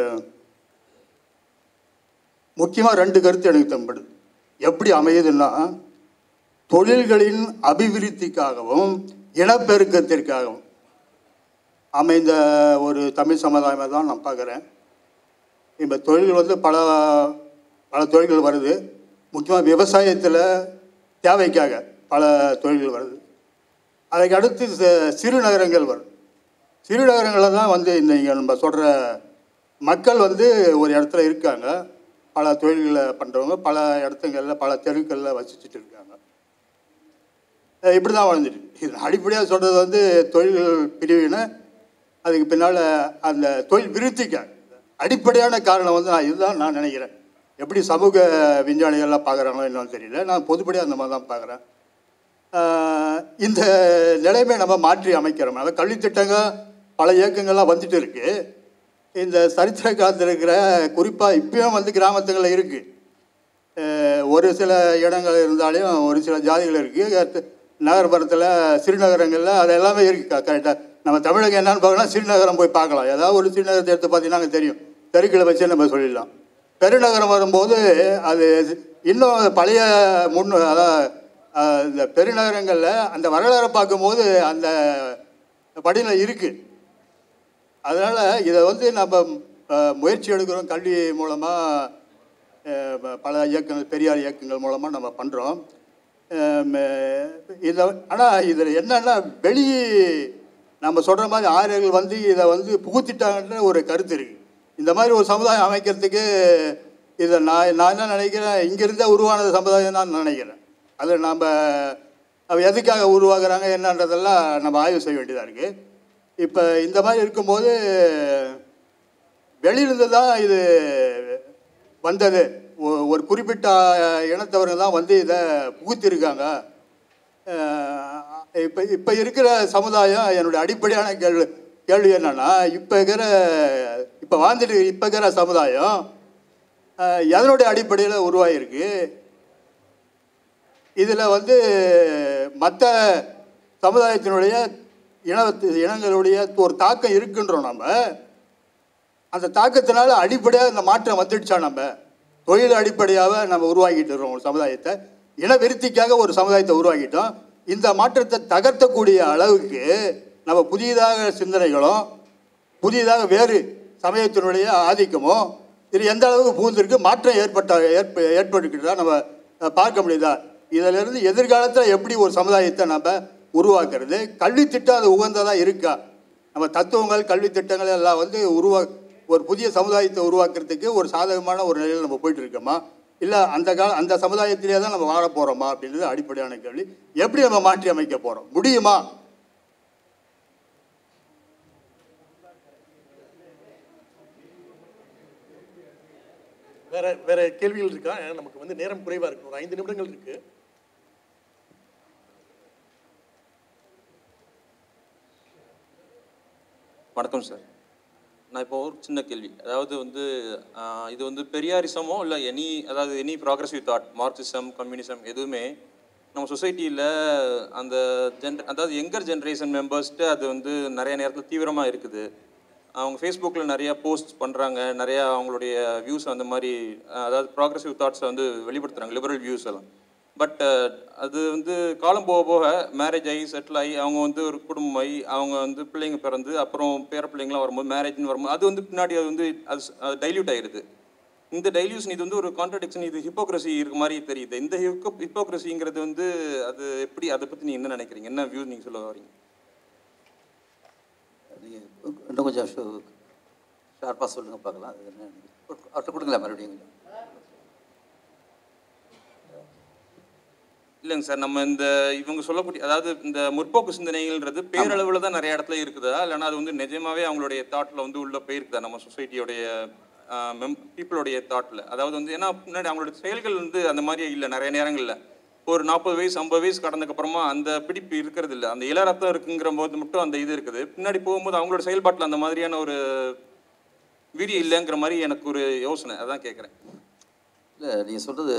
முக்கியமாக ரெண்டு கருத்து எனக்கு தென்படுது எப்படி அமையுதுன்னா தொழில்களின் அபிவிருத்திக்காகவும் இனப்பெருக்கத்திற்காகவும் அமைந்த ஒரு தமிழ் சமுதாயமாக தான் நான் பார்க்குறேன் இப்போ தொழில்கள் வந்து பல பல தொழில்கள் வருது முக்கியமாக விவசாயத்தில் தேவைக்காக பல தொழில்கள் வருது அதுக்கு அடுத்து சி- சிறு நகரங்கள் வரும் சிறு நகரங்களில் தான் வந்து இந்த இங்கே நம்ம சொல்கிற மக்கள் வந்து ஒரு இடத்துல இருக்காங்க பல தொழில்களை பண்ணுறவங்க பல இடத்துங்களில் பல தெருக்களில் வசிச்சுட்டு இருக்காங்க இப்படி தான் வாழ்ந்துட்டு இது அடிப்படையாக சொல்கிறது வந்து தொழில்கள் பிரிவினை அதுக்கு பின்னால் அந்த தொழில் விருத்திக்காக அடிப்படையான காரணம் வந்து நான் இதுதான் நான் நினைக்கிறேன் எப்படி சமூக விஞ்ஞானிகள்லாம் பார்க்குறாங்களோ என்னன்னு தெரியல நான் பொதுப்படியாக அந்த மாதிரி தான் பார்க்குறேன் ஆஹ் இந்த நிலைமை நம்ம மாற்றி அமைக்கிறோம் அதாவது கல்வித்திட்டங்கள் பல இயக்கங்கள்லாம் வந்துட்டு இருக்கு இந்த சரித்திர காலத்தில் இருக்கிற குறிப்பாக இப்பயும் வந்து கிராமத்துங்களில் இருக்குது ஒரு சில இடங்கள் இருந்தாலும் ஒரு சில ஜாதிகள் இருக்குது நகர்ப்புறத்தில் சிறுநகரங்களில் அது எல்லாமே இருக்குது கரெக்டாக நம்ம தமிழகம் என்னன்னு பார்க்கலாம் சிறுநகரம் போய் பார்க்கலாம் ஏதாவது ஒரு சிறுநகரத்தை எடுத்து பார்த்தீங்கன்னா அங்கே தெரியும் தெருக்களை வச்சே நம்ம சொல்லிடலாம் பெருநகரம் வரும்போது அது இன்னும் பழைய முன் அதாவது அஹ், இந்த பெருநகரங்களில் அந்த வரலாறை பார்க்கும்போது அந்த படியில் இருக்குது அதனால் இதை வந்து நம்ம அஹ், முயற்சி எடுக்கிறோம் கல்வி மூலமாக பல இயக்கங்கள் பெரியார் இயக்கங்கள் மூலமாக நம்ம பண்ணுறோம் இதை ஆனால் இதில் என்னன்னா வெளி நம்ம சொல்கிற மாதிரி ஆரியர்கள் வந்து இதை வந்து புகுத்திட்டாங்கன்ற ஒரு கருத்து இருக்குது இந்த மாதிரி ஒரு சமுதாயம் அமைக்கிறதுக்கு இதை நான் நான் என்ன நினைக்கிறேன் இங்கிருந்தே உருவானது சமுதாயம் தான் நினைக்கிறேன் அது நாம் அவ எதுக்காக உருவாக்குறாங்க என்னன்றதெல்லாம் நம்ம ஆய்வு செய்ய வேண்டியதாக இருக்குது இப்போ இந்த மாதிரி இருக்கும்போது வெளியிலிருந்து தான் இது வந்தது ஒ- ஒரு குறிப்பிட்ட இனத்தவர்கள் தான் வந்து இதை புகுத்திருக்காங்க இப்போ இப்போ இருக்கிற சமுதாயம் என்னுடைய அடிப்படையான கேள்வி கேள்வி என்னன்னா இப்போ இருக்கிற இப்போ வாழ்ந்துட்டு இப்போ இருக்கிற சமுதாயம் அஹ், எதனுடைய அடிப்படையில் உருவாகிருக்கு இதில் வந்து மற்ற சமுதாயத்தினுடைய இனத்து இனங்களுடைய ஒரு தாக்கம் இருக்குன்றோம் நம்ம அந்த தாக்கத்தினால அடிப்படையாக இந்த மாற்றம் வந்துடுச்சா நம்ம தொழில் அடிப்படையாக நம்ம உருவாக்கிட்டு இருக்கோம் ஒரு சமுதாயத்தை இனவிருத்திக்காக ஒரு சமுதாயத்தை உருவாக்கிட்டோம் இந்த மாற்றத்தை தகர்த்தக்கூடிய அளவுக்கு நம்ம புதியதாக சிந்தனைகளும் புதியதாக வேறு சமயத்தினுடைய ஆதிக்கமோ இது எந்த அளவுக்கு புகுந்திருக்கு மாற்றம் ஏற்பட்ட ஏற்ப ஏற்பட்டுக்கிட்டதா நம்ம அஹ், பார்க்க முடியுதா இதிலிருந்து எதிர்காலத்தில் எப்படி ஒரு சமுதாயத்தை நம்ம உருவாக்குறது கல்வித்திட்டம் அது உகந்ததாக இருக்கா நம்ம தத்துவங்கள் கல்வி திட்டங்கள் எல்லாம் வந்து உருவா ஒரு புதிய சமுதாயத்தை உருவாக்குறதுக்கு ஒரு சாதகமான ஒரு நிலையில் நம்ம போயிட்டு இருக்கோமா இல்லை அந்த கால அந்த சமுதாயத்திலே தான் நம்ம வாழ போகிறோமா அப்படின்றது அடிப்படையான கேள்வி எப்படி நம்ம மாற்றி அமைக்க போகிறோம் முடியுமா வேற வேற கேள்விகள் இருக்கா ஏன்னா நமக்கு வந்து நேரம் குறைவா இருக்கு ஒரு ஐந்து நிமிடங்கள் இருக்கு வணக்கம் சார் நான் இப்போ ஒரு சின்ன கேள்வி அதாவது வந்து ஆஹ், இது வந்து பெரியாரிசமோ இல்லை எனி அதாவது any progressive thought Marxism communism எதுவுமே நம்ம சொசைட்டியில் அந்த ஜென் அதாவது யங்கர் ஜென்ரேஷன் மெம்பர்ஸ்ட்டு அது வந்து நிறைய நேரத்தில் தீவிரமாக இருக்குது அவங்க ஃபேஸ்புக்கில் நிறைய போஸ்ட் பண்ணுறாங்க நிறையா அவங்களுடைய வியூஸ் அந்த மாதிரி அஹ், அதாவது ப்ராக்ரஸிவ் தாட்ஸை வந்து வெளிப்படுத்துகிறாங்க லிபரல் வியூஸ் எல்லாம் பட் அது வந்து காலம் போக போக மேரேஜ் ஆகி செட்டில் ஆகி அவங்க வந்து ஒரு குடும்பம் ஆகி அவங்க வந்து பிள்ளைங்க பிறந்து அப்புறம் பேர பிள்ளைங்களாம் வரும்போது மேரேஜ்னு வரும்போது அது வந்து பின்னாடி அது வந்து அது டைல்யூட் ஆயிடுது இந்த டைல்யூஷன் இது வந்து ஒரு கான்ட்ரடிக்ஷன் இது ஹிப்போக்ரஸி இருக்க மாதிரி தெரியுது இந்த ஹிப்போக்ரஸிங்கிறது வந்து அது எப்படி அதை பற்றி நீங்கள் என்ன நினைக்கிறீங்க என்ன வியூ நீங்கள் சொல்ல வரீங்க நீங்கள் இன்னும் கொஞ்சம் ஷார்ப்பாக சொல்லுங்கள் பார்க்கலாம் அது என்ன அவர்கிட்ட கொடுங்களேன் மறுபடியும் கொஞ்சம். இல்லைங்க சார் நம்ம இந்த இவங்க சொல்லக்கூடிய அதாவது இந்த முற்போக்கு சிந்தனைகள்ன்றது பேரளவில் தான் நிறைய இடத்துல இருக்குதா இல்லைன்னா அது வந்து நிஜமாவே அவங்களுடைய தாட்டில் வந்து உள்ள போயிருக்குதா நம்ம சொசைட்டியோடைய மெம் பீப்புளுடைய தாட்டில் அதாவது வந்து ஏன்னா முன்னாடி அவங்களுடைய செயல்கள் வந்து அந்த மாதிரி இல்லை நிறைய நேரங்களில் ஒரு நாற்பது வயசு ஐம்பது வயசு கடந்ததுக்கப்புறமா அந்த பிடிப்பு இருக்கிறது இல்லை அந்த இள ரத்தம் இருக்குங்கிற போது மட்டும் அந்த இது இருக்குது பின்னாடி போகும்போது அவங்களோட செயல்பாட்டில் அந்த மாதிரியான ஒரு வீரியம் இல்லைங்கிற மாதிரி எனக்கு ஒரு யோசனை அதான் கேட்குறேன் இல்லை நீங்கள் சொல்கிறது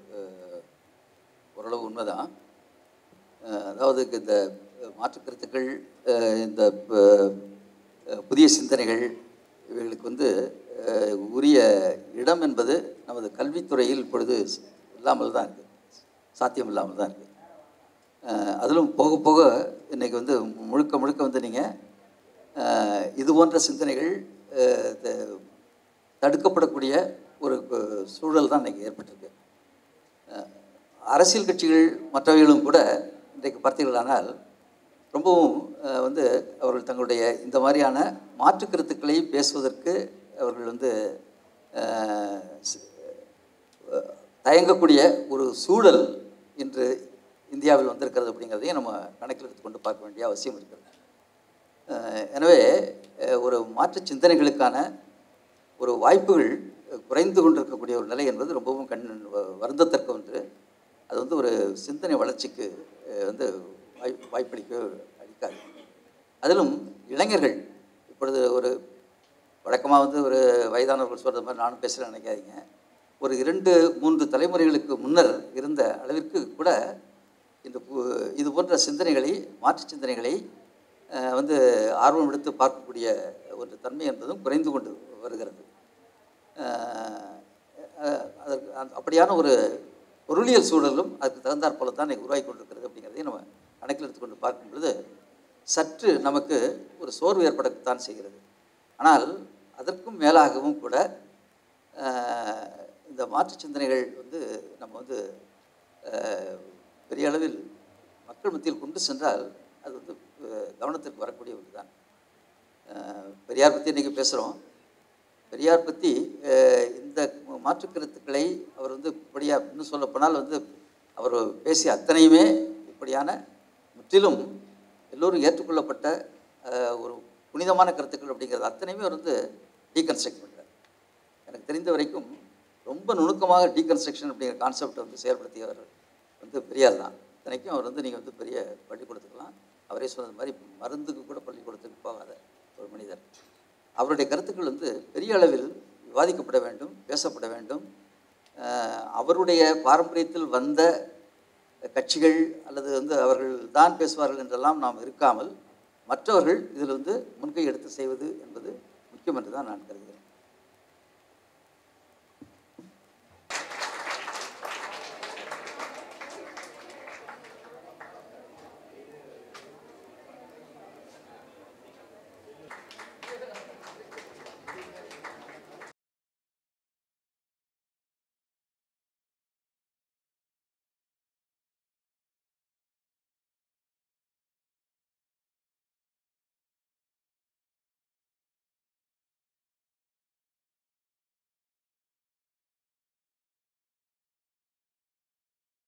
ஓரளவு உண்மைதான் அஹ், அதாவது இந்த மாற்றுக் கருத்துக்கள் அஹ், இந்த ப- அஹ், புதிய சிந்தனைகள் இவைகளுக்கு வந்து அஹ், உரிய இடம் என்பது நமது கல்வித்துறையில் இப்பொழுது இல்லாமல் தான் இருக்குது சாத்தியம் இல்லாமல் தான் இருக்குது அதிலும் போக போக இன்றைக்கி வந்து முழுக்க முழுக்க வந்து நீங்கள் இது போன்ற சிந்தனைகள் அஹ், த- தடுக்கப்படக்கூடிய ஒரு அஹ், சூழல் தான் இன்றைக்கி ஏற்பட்டிருக்கு அஹ், அரசியல் கட்சிகள் மற்றவைகளும் கூட இன்றைக்கு பார்த்தீர்களானால் ரொம்பவும் அஹ், வந்து அவர்கள் தங்களுடைய இந்த மாதிரியான மாற்று கருத்துக்களை பேசுவதற்கு அவர்கள் வந்து அஹ், ஸ்- அஹ், தயங்கக்கூடிய ஒரு சூழல் இன்று இந்தியாவில் வந்திருக்கிறது அப்படிங்கிறதையும் நம்ம கணக்கில் எடுத்துக்கொண்டு பார்க்க வேண்டிய அவசியம் இருக்கிறது அஹ், எனவே அஹ், ஒரு மாற்று சிந்தனைகளுக்கான ஒரு வாய்ப்புகள் குறைந்து கொண்டிருக்கக்கூடிய ஒரு நிலை என்பது ரொம்பவும் கண் வ- வருந்தத்தக்க ஒன்று அது வந்து ஒரு சிந்தனை வளர்ச்சிக்கு அஹ், வந்து வாய் வாய்ப்பளிக்க அளிக்காது அதிலும் இளைஞர்கள் இப்பொழுது ஒரு வழக்கமாக வந்து ஒரு வயதானவர்கள் சொல்கிறது மாதிரி நானும் பேசுகிறேன் நினைக்காதீங்க ஒரு இரண்டு மூன்று தலைமுறைகளுக்கு முன்னர் இருந்த அளவிற்கு கூட இந்த பு- இது போன்ற சிந்தனைகளை மாற்று சிந்தனைகளை அஹ், வந்து ஆர்வம் எடுத்து பார்க்கக்கூடிய ஒரு தன்மை என்பதும் குறைந்து கொண்டு வருகிறது அஹ், அஹ், அதற்கு அந்த- அப்படியான ஒரு பொருளியல் சூழலும் அதுக்கு தகுந்தாற் போல தான் இன்னைக்கு உருவாகி கொண்டிருக்கிறது அப்படிங்கிறதையும் நம்ம கணக்கில் எடுத்துக்கொண்டு பார்க்கும் பொழுது சற்று நமக்கு ஒரு சோர்வு ஏற்படத்தான் செய்கிறது ஆனால் அதற்கும் மேலாகவும் கூட அஹ், இந்த மாற்று சிந்தனைகள் வந்து நம்ம வந்து அஹ், பெரிய அளவில் மக்கள் மத்தியில் கொண்டு சென்றால் அது வந்து அஹ், கவனத்திற்கு வரக்கூடிய ஒன்று தான் பெரியார் பற்றி இன்றைக்கி பேசுகிறோம் பெரியார் பற்றி அஹ், இந்த மாற்றுக் கருத்துக்களை அவர் வந்து இப்படியா இன்னும் சொல்லப்போனால் வந்து அவர் பேசிய அத்தனையுமே இப்படியான முற்றிலும் எல்லோரும் ஏற்றுக்கொள்ளப்பட்ட அஹ், ஒரு புனிதமான கருத்துக்கள் அப்படிங்கிறது அத்தனையுமே அவர் வந்து டீகன்ஸ்ட்ரக்ட் பண்ணுறார் எனக்கு தெரிந்த வரைக்கும் ரொம்ப நுணுக்கமாக டீகன்ஸ்ட்ரக்ஷன் அப்படிங்கிற கான்செப்டை வந்து செயல்படுத்தியவர் வந்து பெரியார் தான் இத்தனைக்கும் அவர் வந்து நீங்கள் வந்து பெரிய பள்ளிக்கூடத்துக்கெல்லாம் அவரே சொன்னது மாதிரி மருந்துக்கு கூட பள்ளிக்கூடத்துக்கு போகாத ஒரு மனிதர் அவருடைய கருத்துக்கள் வந்து பெரிய அளவில் விவாதிக்கப்பட வேண்டும் பேசப்பட வேண்டும் அஹ் அவருடைய பாரம்பரியத்தில் வந்த கட்சிகள் அல்லது வந்து அவர்கள் தான் பேசுவார்கள் என்றெல்லாம் நாம் இருக்காமல் மற்றவர்கள் இதில் வந்து முன்கை எடுத்து செய்வது என்பது முக்கியம் என்று தான் நான் கருதுகிறேன்